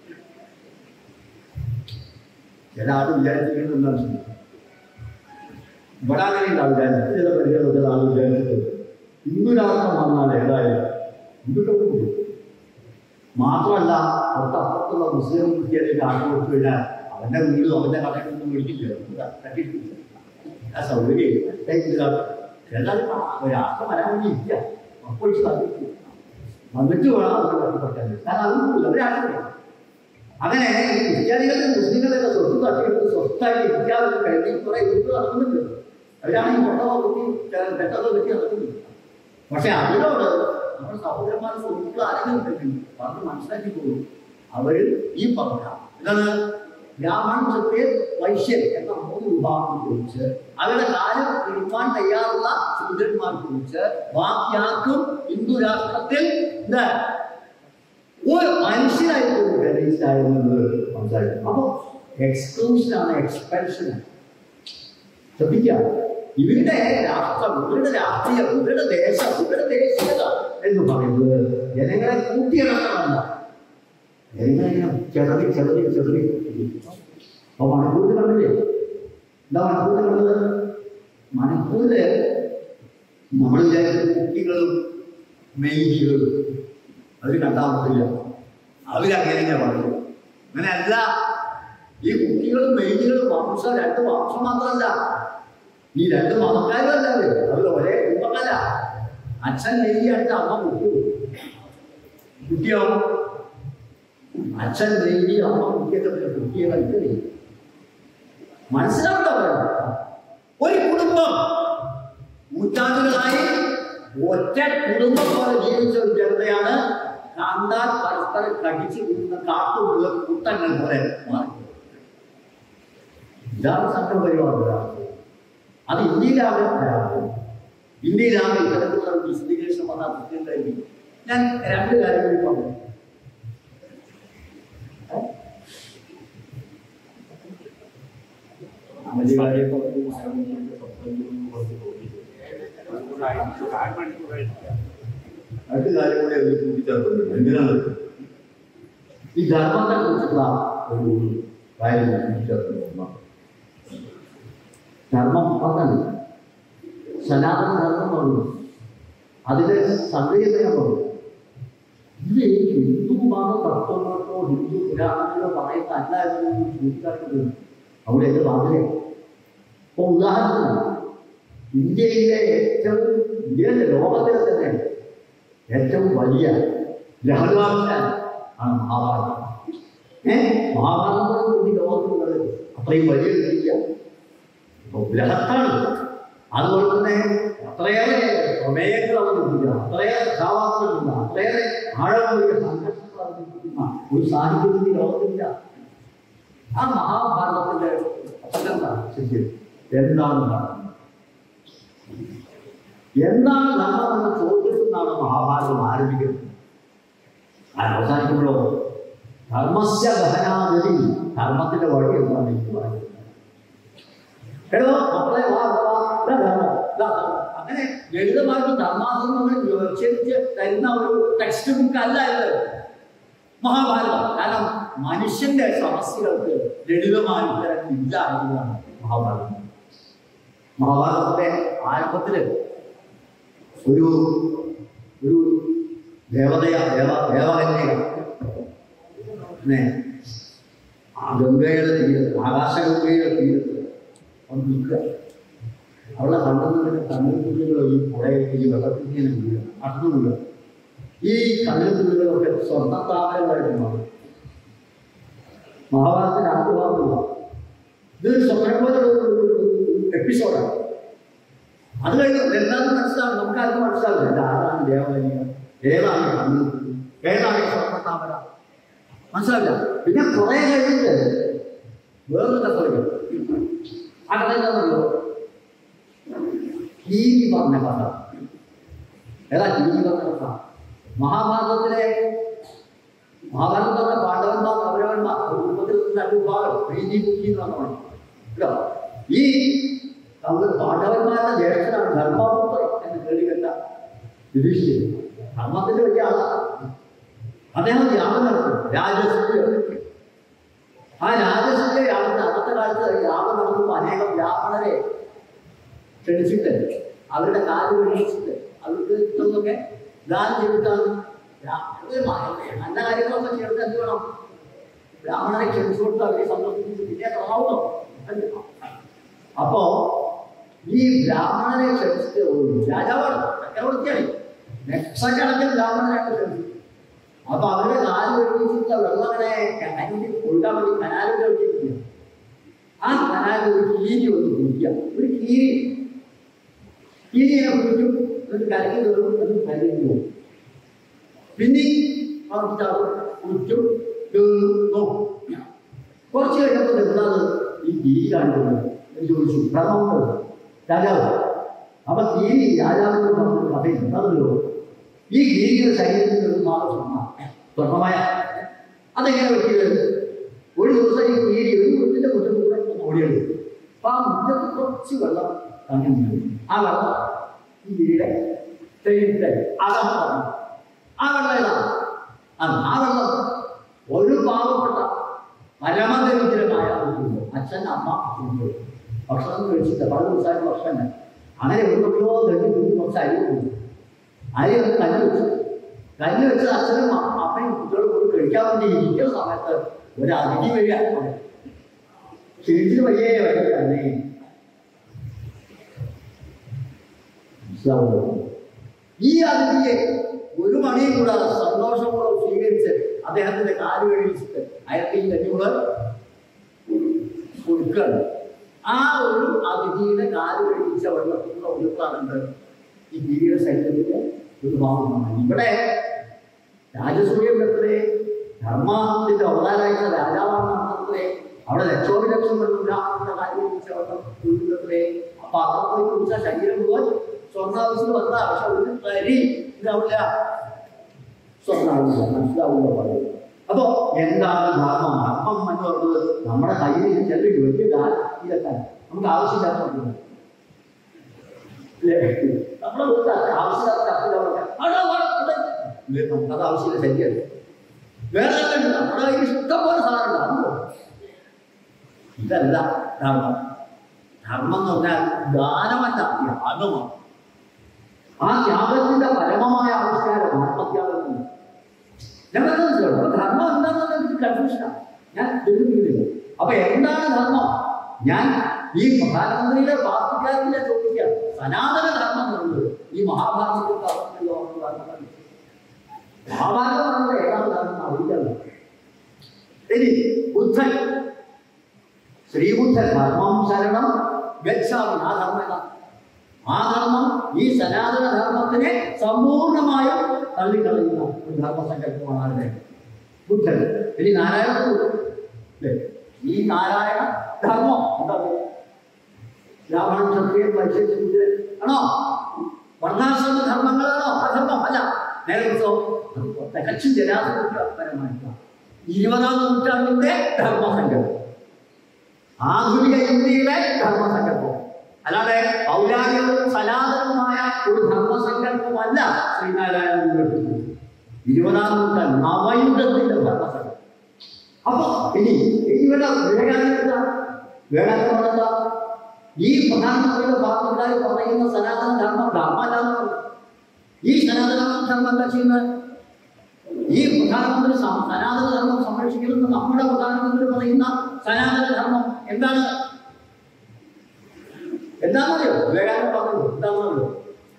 ചില ആൾ വിചാരിച്ചിരിക്കുന്നത് എന്താണ് ശരി ഇവിടെ അങ്ങനെയുള്ള വിചാരിച്ചത് ചില പരിചയം ചില ആൾ വിചാരിച്ചത് ഹിന്ദു രാഷ്ട്രം വന്നാൽ ഏതായാലും ഹിന്ദുക്കൾക്ക് കൊടുക്കും. മാത്രമല്ല തൊട്ടപ്പുറത്തുള്ള മുസ്ലിം കുട്ടികളിലേക്ക് ആക്കി കൊടുത്തു കഴിഞ്ഞാൽ അവന്റെ വീടും അവന്റെ കടയൊന്നും മേടിക്കില്ല കട്ടിട്ടില്ല ആ സൗകര്യം ഏതായാലും ഒരാൾക്ക് വരാൻ വേണ്ടി ഇല്ല അപ്പൊഴിച്ച് തന്നിട്ടില്ല വന്നിട്ട് വേണം അവർ കഷ്ടപ്പെട്ടാൽ കാരണം അതൊന്നുമില്ല ഒരാളില്ല അങ്ങനെ ഈ ക്രിസ്ത്യാനികളുടെ മുസ്ലിങ്ങളുടെ സ്വത്ത് തട്ടിയെടുത്ത് സ്വത്തായിട്ട് ഇരിക്കാതെ കഴിഞ്ഞ് കുറെ ഇത് നടക്കുന്നുണ്ട് അവരാണ് ഈ കൊണ്ടോ കുട്ടി പെട്ടെന്ന് വെട്ടി നടക്കുന്നത് പക്ഷെ അതിനോട് നമ്മുടെ സഹോദരന്മാർ സുഹൃത്തുക്കൾ ആരെങ്കിലും ഉണ്ടെങ്കിൽ പറഞ്ഞ് മനസ്സിലാക്കി പോകും അവർ ഈ പറഞ്ഞ എന്താണ് ബ്രാഹ്മൺ ക്ഷത്രിയൻ വൈശ്യൻ എന്ന മൂന്ന് വിഭാഗത്തെ കുറിച്ച് അവരുടെ കാലം കിഴിപ്പാൻ തയ്യാറുള്ള ശൂദ്രന്മാരെ കുറിച്ച് ബാക്കിയാർക്കും ഹിന്ദു രാഷ്ട്രത്തിൽ എന്താ ഒരു മനുഷ്യനായിട്ട് ഗണേശായിരുന്നത് സംസാരിക്കും അപ്പൊ എക്സ്ക്ലൂഷനാണ് എക്സ്പെൻഷനാണ് ശ്രദ്ധിക്കുക ഇവരുടെ രാഷ്ട്രം ഇവരുടെ രാഷ്ട്രീയം ഇവരുടെ ദേശം ഇവരുടെ ദേശീയത എന്ന് പറയുന്നത് ജനങ്ങളെ കൂട്ടിയിണക്കമല്ല ജനങ്ങളെ ഇങ്ങനെ ചെറുതി ചെറുതി ചെറുതി അപ്പൊ മണിപ്പൂരിൽ കണ്ടില്ലേ എന്താ മണിപ്പൂരിൽ കണ്ടത് മണിപ്പൂരില് നമ്മൾ വിചാരിച്ച കുട്ടികളും മെയ്തികളും അവർ കണ്ടാൽ പറ്റില്ല അവരങ്ങനെ പറഞ്ഞു അങ്ങനെയല്ല ഈ കുട്ടികളും മെയ്തികളും വംശം രണ്ട് വംശം മാത്രമല്ല ഈ രണ്ട് മതക്കാരല്ല അവര് അവർ ഒരേ കുടുംബക്കാര അച്ഛൻ മെയ്തിയായിട്ട് അമ്മ കുട്ടി കുട്ടിയോ അച്ഛൻ മെയ്തി അമ്മ കുട്ടിയൊക്കെ കുട്ടിയെ കളിക്കണേ മനസ്സിലാവണ്ട ഒരു കുടുംബം നൂറ്റാണ്ടുകളായി ഒറ്റ കുടുംബം പോലെ ജീവിച്ച ഒരു ജനതയാണ് കണ്ടാൽ പരസ്പരം കടിച്ചു വീഴുന്ന കാട്ടുള്ള കൂട്ടങ്ങൾ പോലെ മാറി ഇതാണ് സംഘം പരിപാടി അത് ഇന്ത്യയിലാകെ പരാജയം ഇന്ത്യയിലാകെ ഇത്തരത്തിലുള്ള ഒരു വിശദീകരണം വന്ന കൃത്യമായി ഞാൻ രണ്ട് കാര്യങ്ങൾ പറഞ്ഞു വലിയ കാര്യമൊക്കെ രണ്ട് കാര്യം കൂടി അതിൽ കൂട്ടിച്ചേർക്കുന്നുണ്ട് എന്തിനാണ് ഈ ധർമ്മത്തെ കുറിച്ചുള്ള ഒരു കാര്യം ഞാൻ കൂട്ടിച്ചേർക്കുന്നു ഒന്നാണ്. ധർമ്മം പറഞ്ഞത് സനാതന ധർമ്മം പറഞ്ഞു അതിന്റെ സംഗ്രഹം പറഞ്ഞു ഇത് ഹിന്ദു മത തത്വങ്ങൾക്കോ ഹിന്ദു പുരാണങ്ങളോ പറയുന്ന അല്ല എന്ന് ചൂണ്ടിക്കാട്ടുന്നത് അവിടെ ഇത് വാതിലേ അപ്പൊ ഉദാഹരണത്തിന് ഇന്ത്യയിലെ ഏറ്റവും ഇന്ത്യയിലെ ലോകത്തിലെ തന്നെ ഏറ്റവും വലിയ ലഹളാംശൻ ആണ് മഹാഭാരതം ഏ മഹാഭാരതം ഈ ലോകത്തിലുള്ളത് അത്രയും വലിയ രീതിയ ബൃഹത്താണ് അതുപോലെ തന്നെ അത്രയേറെ പ്രമേയങ്ങൾ അവതരിപ്പിക്കുന്ന അത്രയേറെ കഥാപാത്രങ്ങളുണ്ട് അത്രയേറെ ആഴമേറിയ സംഘർഷങ്ങൾ അവതരിപ്പിക്കുന്ന ഒരു സാഹിത്യത്തിൽ ഈ ലോകത്തില്ല ആ മഹാഭാരതത്തിന്റെ അക്ഷരന്താണ് ശരിക്കും എന്താണ് ധർമ്മം എന്താണ് ധർമ്മം എന്ന ചോദ്യത്തിൽ നിന്നാണ് മഹാഭാരതം ആരംഭിക്കുന്നത് അത് അവസാനിക്കുമ്പോഴോ ധർമ്മസ്യ ദഹനാഗതി ധർമ്മത്തിന്റെ വഴി എന്താണ് എനിക്ക് പറയുന്നത് എടോ മക്കളെ വാ വാ ഇതാ ധർമ്മം ഇതാ ധർമ്മം അങ്ങനെ ലളിതമായിട്ട് ധർമാധർമ്മങ്ങൾ വിവരിച്ച് തരുന്ന ഒരു ടെക്സ്റ്റ് ബുക്ക് അല്ല ഇത് മഹാഭാരതം കാരണം മനുഷ്യന്റെ സമസ്യകൾക്ക് ലളിതമായ ഉത്തരം ഇല്ല എന്നതാണ് മഹാഭാരതം മഹാഭാരതത്തിന്റെ ആരംഭത്തില് ഒരു ഒരു ദേവതയ ദേവ ദേവകന്യക പിന്നെ ആ ഗംഗയുടെ തീരത്ത് ആകാശഗംഗയുടെ തീരത്ത് അവൻ നിൽക്കുക അവളെ കണ്ടെന്നതിന് കണ്ണുകുഞ്ഞുകൾ ഈ പുഴയിൽ ഈ വെള്ളത്തിൽ ഇങ്ങനെ വീഴുക അടുത്ത് വീഴുക ഈ കണ്ണുകുഞ്ഞുകളൊക്കെ സ്വർണ്ണ താമരങ്ങളായിട്ട് മാറും മഹാഭാരതത്തിന്റെ ആദ്യ ഭാഗമില്ല ഇത് സ്വപ്നം പോലെ എപ്പിസോഡാണ് അത് കഴിഞ്ഞ് എന്താണെന്ന് മനസ്സിലാവും നമുക്ക് ആർക്കും മനസ്സിലാവില്ല ഇത് ആരാണ് ദേവകന്യ ഏതാണ് കണ്ണു ഏതാണ് ഈ സ്വർണ്ണത്താമര മനസ്സിലാവില്ല പിന്നെ കുറെ കഴിഞ്ഞിട്ട് വേറൊരു കഥ വരും ആ കഥ എന്താണെന്നല്ലോ കീരി പറഞ്ഞ കഥ ഏതാ കീരി പറഞ്ഞ കഥ മഹാഭാരതത്തിലെ മഹാഭാരതം പറഞ്ഞ പാണ്ഡവന്മാർ കൗരവന്മാർ ഒരു കുടുംബത്തിൽ നിന്ന് രണ്ട് വിഭാഗം പ്രീതി ബുദ്ധി എന്ന് പറഞ്ഞു കേട്ടോ ഈ അവർ പാണ്ഡവന്മാരുടെ ജ്യേഷ്ഠനാണ് ധർമ്മപുത്രൻ എന്ന് കേൾവി കേട്ട യുധിഷ്ഠിരൻ ധർമ്മത്തിന്റെ വലിയ ആളാണ് അദ്ദേഹം യാഗം നടത്തും രാജസൂയ ആ രാജസൂയ യാഗത്തിന് അന്നത്തെ കാലത്ത് യാഗം നടത്തുമ്പോൾ അനേകം ബ്രാഹ്മണരെ ക്ഷണിച്ചിട്ട് അവരുടെ കാല് വീഴിച്ചിട്ട് അവർക്ക് ഇതൊക്കെ ദാനം ചെയ്തിട്ടാണ് ബ്രാ- ഒരു മ- നല്ല കാര്യങ്ങളൊക്കെ ചേർത്ത് എന്ത് വേണം ബ്രാഹ്മണരെ ക്ഷണിച്ചു കൊടുത്ത് അവരെ സന്തോഷിപ്പിച്ച് പിന്നെ തുടങ്ങാവുന്നോ അപ്പോ ഈ ബ്രാഹ്മണനെ ക്ഷണിച്ചിട്ട് ഒരു രാജാവാണ് ചക്രവർത്തിയാണ് ലക്ഷക്കണക്കിന് ബ്രാഹ്മണനായിട്ട് ക്ഷണിച്ചു അപ്പൊ അവരുടെ കാല് വെടിച്ചിട്ടുള്ള വെള്ളം അങ്ങനെ കനാലിൽ കൊടുക്കാൻ വേണ്ടി കനാലിൽ വെച്ചിട്ടില്ല ആ കനാലിൽ ഒരു കീരി ഒന്ന് കുടിക്കുക ഒരു കീരി കീരിയെ കുടിക്കും എന്നിട്ട് കരയ്ക്ക് കയറും അത് കരയ്ക്ക് പോകും പിന്നെ അവിടുത്തെ കുറ്റും കേറുന്നു കുറച്ച് കഴിഞ്ഞപ്പോൾ എന്താണ് ഈ കീരി കാണിക്കുന്നത് എന്ന് ചോദിച്ചു ഭ്രമങ്ങൾ രാജാവ് അപ്പൊ കീരി രാജാവിനോട് പറഞ്ഞ കഥ എന്താണല്ലോ ഈ ഗീരിയുടെ ശരീരത്തിൽ നിന്ന് മാറി സ്വർണ്ണ സ്വർണ്ണമായ അതെങ്ങനെ പറ്റിയത് ഒരു ദിവസം ഈ ഗീരി ഒരു മുറ്റിന്റെ മുറ്റത്ത് കൂടെ ഓടിയത് അപ്പൊ ആ മുറ്റത്ത് കുറച്ച് വെള്ളം തങ്ങി നിന്നു ആ വെള്ളം ഈ ഗിരിയുടെ ശരീരത്തിലെ അകം പറഞ്ഞു ആ വെള്ളം ഏതാണ് അത് ആ വെള്ളം ഒരു പാവപ്പെട്ട പരമദരിദ്രമായ ഒരു കുടുംബം. അച്ഛൻ അമ്മ കുടുംബം ഭക്ഷണം കഴിച്ചിട്ട് പല ദിവസമായി ഭക്ഷണം അങ്ങനെ എവിടെയോ ദണ്ടി കുറച്ച് അരി കൊടുത്തു അരി ഒന്ന് കല്ല് വെച്ചു കല്ല് വെച്ച് അച്ഛനും അ- അമ്മയും കുട്ടികളും കൂടി കഴിക്കാൻ വേണ്ടി ഇരിക്കുന്ന സമയത്ത് ഒരു അതിഥി വഴിയാണ് ക്ഷീണിച്ചിന് വയ്യേ വഴി തന്നെ മനസ്സിലാവുമോ ഈ അതിഥിയെ ഒരു മണിയും കൂടാതെ സന്തോഷപൂർവ്വം സ്വീകരിച്ച് അദ്ദേഹത്തിന്റെ കാല് കഴിച്ചിട്ട് അയാൾക്ക് ഈ കഞ്ഞൂടെ കൊടുക്കുകയാണ് ആ ഒരു അതിഥിയുടെ കാല് കഴിച്ച വെള്ളത്തിലുള്ള ഒഴുക്കാറുണ്ട് ഈ ഗിരിയുടെ ശരീരത്തിന്റെ ഒരു ഭാഗമാണ് ഇവിടെ രാജസൂയം എത്രേ ധർമ്മത്തിന്റെ അവതാരമായിട്ടുള്ള രാജാവാണ് അത്രേ അവിടെ ലക്ഷോപലക്ഷം ബ്രാഹ്മണന്റെ കാര്യം കുറിച്ച് വെള്ളം ഒഴുകുന്നത്രേ അപ്പൊ അതൊക്കെ കുറിച്ച ശരീരം മുഴുവൻ സ്വർണ്ണാവശ്യം വന്ന പക്ഷെ ഒരു തരി ഇതാവില്ല സ്വർണ്ണാവില്ല മനസ്സിലാവില്ല പറയുന്നത് അപ്പോ എന്താണ് ധർമ്മം ധർമ്മം എന്ന് പറയുന്നത് നമ്മുടെ കയ്യിൽ ചെറിയ വലിയ കാലം ഇതൊക്കെ നമുക്ക് ആവശ്യമില്ലാത്ത ഒന്നുമില്ല. ഇല്ലേ? നമ്മുടെ വീട്ടിൽ ആവശ്യമില്ലാത്ത അസുഖങ്ങളൊക്കെ അവിടെ അവിടെ ഇവിടെ. ഇല്ലേ? നമുക്കത് ആവശ്യമില്ല ശരിയല്ല വേറെ ആളുണ്ട്. നമ്മുടെ കയ്യിൽ ഇഷ്ടം പോലെ സാധനം ഉണ്ട് ഇതല്ല ധർമ്മം ധർമ്മം എന്ന് പറഞ്ഞാൽ ദാനമല്ല യാഗമാണ് ആ ത്യാഗത്തിന്റെ പരമമായ ആവിഷ്കാരം ആത്മത്യാഗം ഞാൻ മനസ്സിലാവും അപ്പൊ ധർമ്മം എന്താണെന്ന് എനിക്ക് കൺഫ്യൂഷനാണ് ഞാൻ ചിന്തിക്കുന്നില്ല അപ്പൊ എന്താണ് ധർമ്മം ഞാൻ ഈ പ്രധാനമന്ത്രിയുടെ പാർട്ടിക്കാരിലെ ചോദിക്കുക സനാതന ധർമ്മം എന്നുള്ളത് ഈ മഹാഭാരതത്തിൽ പറഞ്ഞല്ലോ മഹാഭാരതം പറഞ്ഞത് ഏതാണ് ധർമ്മം അറിയില്ല ഇനി ബുദ്ധൻ ശ്രീബുദ്ധൻ ധർമ്മം ശരണം ഗച്ഛാമി ആ ധർമ്മം ഏതാ ആ ധർമ്മം ഈ സനാതന ധർമ്മത്തിനെ സമ്പൂർണമായും തള്ളിക്കളയുന്ന ഒരു ധർമ്മസങ്കല്പമാണ് ആരുടെ ബുദ്ധൻ ഇനി നാരായണ ഗുരു. ഇല്ലേ? ഈ നാരായണ ധർമ്മം എന്താ ബ്രാഹ്മണൻ ക്ഷത്രിയൻ വൈശ്യൻ ശൂദ്രൻ ആണോ വർണ്ണാശ്രമ ധർമ്മങ്ങളാണോ അധർമ്മം അല്ല നേരെ കുറിച്ചോ തികച്ചും ജനാധിപത്യപരമായിട്ടുള്ള ഇരുപതാം നൂറ്റാണ്ടിന്റെ ധർമ്മസങ്കല്പം ആധുനിക ഇന്ത്യയിലെ ധർമ്മസങ്കല്പം അല്ലാതെ പൗരാണികവും സനാതനവുമായ ഒരു ധർമ്മസങ്കല്പമല്ല ശ്രീനാരായണ ഗുരു ഇരുപതാം നൂറ്റാണ്ട് നവയുഗത്തിന്റെ ധർമ്മസങ്കല്പം അപ്പൊ ഇനി ഇവിടെ വിവേകാനന്ദ വിവേകാനന്ദ ഈ പ്രധാനമന്ത്രിയുടെ പാർട്ടിക്കാർ പറയുന്ന സനാതന ധർമ്മം ധർമ്മമല്ലാന്ന് പറഞ്ഞു. ഈ സനാതന ധർമ്മം എന്താ ചെയ്യുന്നത് ഈ പ്രധാനമന്ത്രി സം- സനാതന ധർമ്മം സംരക്ഷിക്കുന്നത് നമ്മുടെ പ്രധാനമന്ത്രി പറയുന്ന സനാതന ധർമ്മം എന്താണ് എന്താണെന്നറിയോ വിവേകാനന്ദ പറഞ്ഞു എന്താണെന്നറിയോ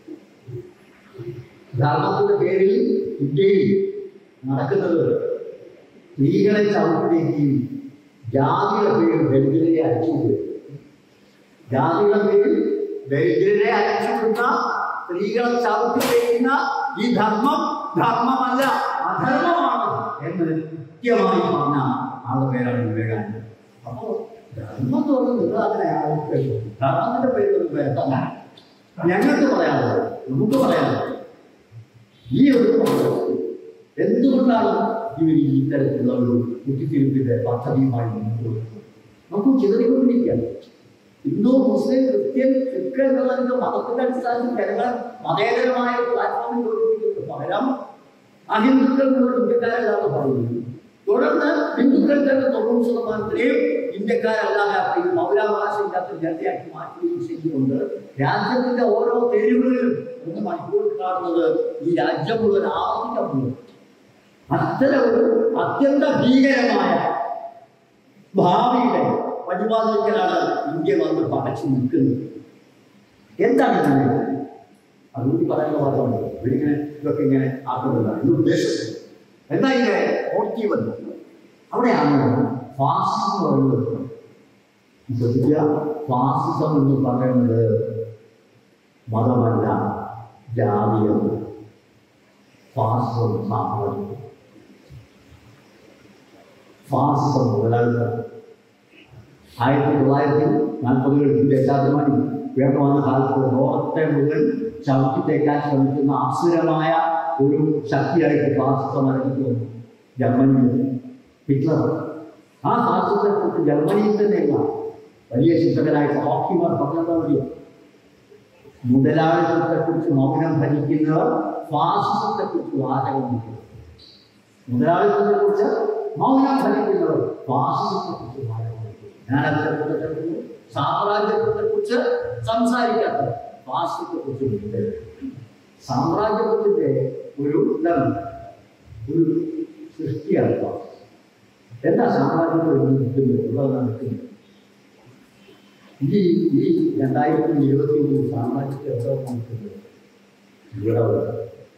ധർമ്മത്തിന്റെ പേരിൽ ഇന്ത്യയിൽ നടക്കുന്നത് സ്ത്രീകളെ ചവിട്ടിക്കുകയും ജാതിയുടെ പേരിൽ ദരിദ്രരെ അടിച്ചുകൊടുക്കുക ജാതിയുടെ പേരിൽ ദരിദ്രരെ അടിച്ചുകൊടുക്കുന്ന സ്ത്രീകളെ ചവിട്ടി ചെയ്യുന്ന ഈ ധർമ്മം ധർമ്മമല്ല അധർമ്മമാണ് എന്ന് കൃത്യമായി പറഞ്ഞ ആളുടെ പേരാണ് വിവേകാനന്ദൻ അപ്പോ ധർമ്മം എന്ന് പറഞ്ഞാൽ നിങ്ങൾ അങ്ങനെ ആലോചിക്കരുത്. ധർമ്മത്തിന്റെ പേരിൽ ഒരു പേരല്ല ഞങ്ങൾക്ക് പറയാനുള്ളത് നമുക്ക് പറയാനുള്ളത് ഈ ഒരു പ്രോസസ് എന്തുകൊണ്ടാണ് ഇവർ ഈ ഇത്തരത്തിലുള്ള ഒരു കുത്തിത്തിരിപ്പിന്റെ പദ്ധതിയുമായി മുന്നോട്ട് പോകുന്നത് നമുക്ക് ചിതറിക്കൊണ്ടിരിക്കുകയാണ് ഹിന്ദു മുസ്ലിം ക്രിസ്ത്യൻ സിഖ് എന്നുള്ളതിന്റെ മതത്തിന്റെ അടിസ്ഥാനത്തിൽ ജനങ്ങളെ മതേതരമായ ഒരു പ്ലാറ്റ്ഫോമിൽ യോജിപ്പിക്കുന്നത് പകരം അഹിന്ദുക്കൾ എന്നുള്ള ഇന്ത്യക്കാരല്ലാന്ന് പറയുന്നു തുടർന്ന് ഹിന്ദുക്കൾ തന്നെ തൊണ്ണൂറ് ശതമാനത്തിലെയും ഇന്ത്യക്കാരല്ലാതെ ഈ മൗലാവകാശം ഇല്ലാത്ത ജനതയാക്കി മാറ്റുകയും ചെയ്തുകൊണ്ട് രാജ്യത്തിന്റെ ഓരോ തെരുവുകളിലും ഒന്ന് മണിക്കൂർ കാണുന്നത് ഈ രാജ്യം മുഴുവൻ ആവർത്തിക്കാൻ പോകും അത്തരം ഒരു അത്യന്ത ഭീകരമായ ഭാവിയുടെ വഴിവാതിക്കലാണ് ഇന്ത്യ വന്ന് പടച്ചു നിൽക്കുന്നത് എന്താണ് ഇങ്ങനെ അതുകൂടി പറയാനുള്ള വാദമുണ്ട് ഇവരിങ്ങനെ ഇതൊക്കെ ഇങ്ങനെ ആക്കുന്നതാണ് ഇത് ഉദ്ദേശം എന്താ ഇങ്ങനെ മോട്ടീവ് എന്ന് അവിടെയാണ് ഫാസിസം എന്ന് പറയുന്നത് ശ്രദ്ധിക്കുക ഫാസിസം എന്ന് പറയുന്നത് മതമല്ല ജാതിയല്ല ഫാസിസം സാമ്രാജ്യം ഫാസിസം മുതലാളിത്തം ആയിരത്തി തൊള്ളായിരത്തി നാൽപ്പതുകളിൽ ദശാഭിമാനി ഉയർന്നു വന്ന കാലത്ത് ലോകത്തെ മുഴുവൻ ചവിട്ടി തേക്കാൻ ശ്രമിക്കുന്ന ആസുരമായ ഒരു ശക്തിയായിട്ട് ഫാസിസം അരങ്ങിട്ട് വന്നു ജർമ്മനിയിൽ ഹിറ്റ്ലർ ആ ഫാസിസത്തെക്കുറിച്ച് ജർമ്മനിയിൽ തന്നെയുള്ള വലിയ ചിന്തകനായ ഹോക്കിമാർ പറഞ്ഞതാ മതിയോ മുതലാളിത്തത്തെക്കുറിച്ച് മൗനം ഭരിക്കുന്നവർ ഫാസിസത്തെക്കുറിച്ച് വാചകം നിൽക്കുന്നു മുതലാളിത്തത്തെക്കുറിച്ച് മൗനം ഭരിക്കുന്നവർ ഫാസിസത്തെക്കുറിച്ച് വാചകം നിൽക്കുന്നു ജ്ഞാനത്തെക്കുറിച്ച് സാമ്രാജ്യത്വത്തെക്കുറിച്ച് സംസാരിക്കാത്തവർ ഫാസിസത്തെക്കുറിച്ച് വിളിക്കുന്നത് സാമ്രാജ്യത്വത്തിന്റെ ഒരു എന്താണ് ഒരു സൃഷ്ടിയാണ് ഫാസിസം എന്താ സാമ്രാജ്യത്വം എന്ന് നിൽക്കുന്നത് ഉള്ളതാണ് നിൽക്കുന്നത് ഈ ഈ രണ്ടായിരത്തി ഇരുപത്തി മൂന്ന് സാമ്രാജ്യത്തെ എവിടെ നോക്കുന്നത് ഇവിടെ വരെ.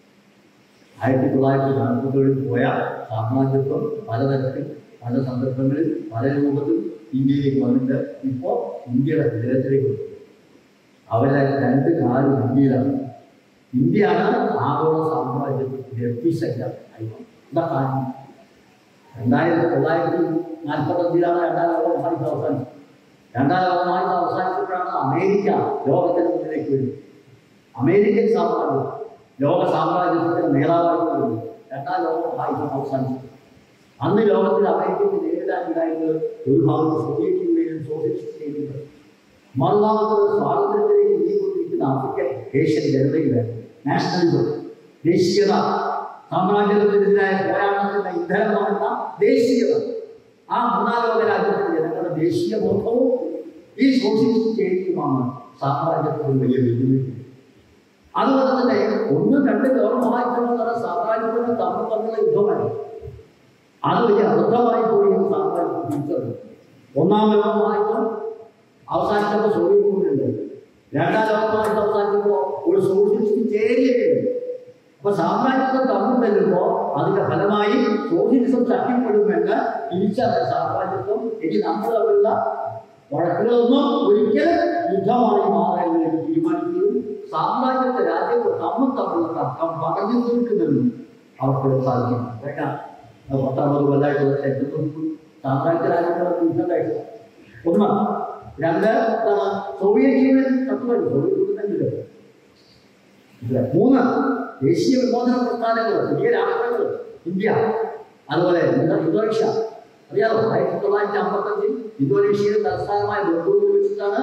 ആയിരത്തി തൊള്ളായിരത്തി നാൽപ്പതുകളിൽ പോയ സാമ്രാജ്യത്വം പലതരത്തിൽ പല സന്ദർഭങ്ങളിൽ പല രൂപത്തിൽ ഇന്ത്യയിലേക്ക് വന്നിട്ട് ഇപ്പോൾ ഇന്ത്യയുടെ ഹൃദയത്തിലേക്ക് വന്നു. അവരുടെ രണ്ട് കാല് ഇന്ത്യയിലാണ് ഇന്ത്യയാണ് ആഗോള സാമ്രാജ്യത്തിന്റെ എപ്പിസെന്റർ എന്താ കാരണം രണ്ടായിരത്തി തൊള്ളായിരത്തി നാൽപ്പത്തഞ്ചിലാണ് രണ്ടാം ലോക മഹായുദ്ധം അവസാനിച്ചത് രണ്ടാം ലോക മഹായുദ്ധം അവസാനിച്ചപ്പോഴാണ് അമേരിക്ക ലോകത്തിന് മുന്നിലേക്ക് വരുന്നത് അമേരിക്കൻ സാമ്രാജ്യം ലോക സാമ്രാജ്യത്തിന്റെ നേതാവായി വരുന്നത് രണ്ടാം ലോക മഹായുദ്ധം അവസാനിച്ചു അന്ന് ലോകത്തിൽ അമേരിക്കയ്ക്ക് നേരിടാനുണ്ടായിരുന്നത് ഒരു ഭാഗത്ത് സോവിയറ്റ് യൂണിയനും സോഷ്യലിസ്റ്റ് സ്റ്റേറ്റുകൾ മറുഭാഗത്ത് സ്വാതന്ത്ര്യത്തിലേക്ക് നീങ്ങിക്കൊണ്ടിരിക്കുന്ന ആഫ്രിക്കൻ ഏഷ്യൻ ജനതയുടെ നാഷണലിസം ദേശീയത സാമ്രാജ്യത്തിനെതിരായ പോരാട്ടത്തിന്റെ ഇന്ധനമാകുന്ന ദേശീയത ആ മൂന്നാം ലോക രാജ്യത്തിലെ ജനങ്ങളുടെ ദേശീയ ബോധവും ഈ സോഷ്യലിസ്റ്റ് സ്റ്റേറ്റുമാണ് സാമ്രാജ്യത്തിന് വലിയ വെല്ലുവിളി അതുപോലെ തന്നെ ഒന്നും രണ്ട് ലോക മഹായുദ്ധം എന്ന് പറഞ്ഞ സാമ്രാജ്യത്തിന് തമ്മിൽ തമ്മിലുള്ള യുദ്ധമാണ് അത് വലിയ അബദ്ധമായി പോയി എന്ന് സാമ്രാജ്യം തിരിച്ചറിഞ്ഞു ഒന്നാം ലോക മഹായുദ്ധം അവസാനിച്ചപ്പോൾ സോവിയറ്റ് യൂണിയൻ ഉണ്ട് രണ്ടാം ലോക മഹായുദ്ധം അവസാനിച്ചപ്പോൾ ഒരു സോഷ്യലിസ്റ്റ് ചേരിയുണ്ട് അപ്പൊ സാമ്രാജ്യത്വം തമ്മിൽ തല്ലുമ്പോൾ അതിന്റെ ഫലമായി സോഷ്യലിസം ശക്തിപ്പെടുമെന്ന് തിരിച്ചറിഞ്ഞ സാമ്രാജ്യത്വം ഇനി നമ്മൾ തമ്മിലുള്ള വഴക്കുകളൊന്നും ഒരിക്കലും യുദ്ധമായി മാറരുത് എന്ന് തീരുമാനിക്കുകയും സാമ്രാജ്യത്തെ രാജ്യങ്ങൾ തമ്മിൽ തമ്മിലുള്ള തർക്കം പറഞ്ഞു തീർക്കുന്നതിനും അവർക്ക് സാധിക്കും കേൾക്കാം പത്തൊമ്പത് കൊല്ലമായിട്ടുള്ള ചരിത്രത്തിൽ സാമ്രാജ്യ രാജ്യങ്ങളൊക്കെ യുദ്ധമായിട്ട് ഒന്ന് രണ്ട് എന്താണ് സോവിയറ്റ് യൂണിയൻ തത്വം സോവിയറ്റ് യൂണിയൻ ഇല്ല. മൂന്ന് ദേശീയ വിമോചന പ്രസ്ഥാനങ്ങൾ പുതിയ രാഷ്ട്രങ്ങൾ ഇന്ത്യ അതുപോലെ ഇന്തോ- ഇന്തോനേഷ്യ അറിയാലോ ആയിരത്തി തൊള്ളായിരത്തി അമ്പത്തഞ്ചിൽ ഇന്തോനേഷ്യയുടെ തലസ്ഥാനമായ ബംഗളൂരു വെച്ചിട്ടാണ്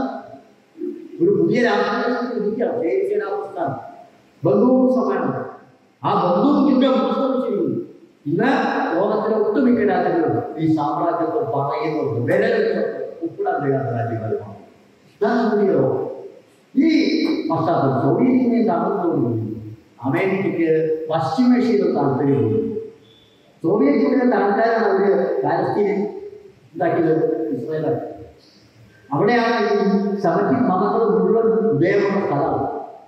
ഒരു പുതിയ രാഷ്ട്രം ഇന്ത്യ ദേശീയ പ്രസ്ഥാനം ബംഗളൂരു സമ്മേളനം ആ ബംഗളൂരു യുദ്ധം പുസ്തകിച്ചിരിക്കുന്നു ഇന്ന് ലോകത്തിലെ ഒട്ടുമിക്ക രാജ്യങ്ങളും ഈ സാമ്രാജ്യത്വം പറയുന്നുണ്ട് വിരൽ ഉപ്പിടാൻ കഴിയാത്ത രാജ്യങ്ങളുമാണ് ഇതാണ് പുതിയ ലോകം ഈ പശ്ചാത്തലം സോവിയറ്റ് യൂണിയൻ തകർന്നതോടുകൂടി അമേരിക്കയ്ക്ക് പശ്ചിമേഷ്യയിൽ താല്പര്യമുണ്ട് സോവിയറ്റ് യൂണിയൻ തകർക്കാനാണ് അവര് പാലസ്തീനെ ഉണ്ടാക്കിയത് ഇസ്രായേലാണ് അവിടെയാണ് ഈ സെവൻറ്റീൻ മതങ്ങൾ മുഴുവൻ ഉദയമുള്ള സ്ഥലം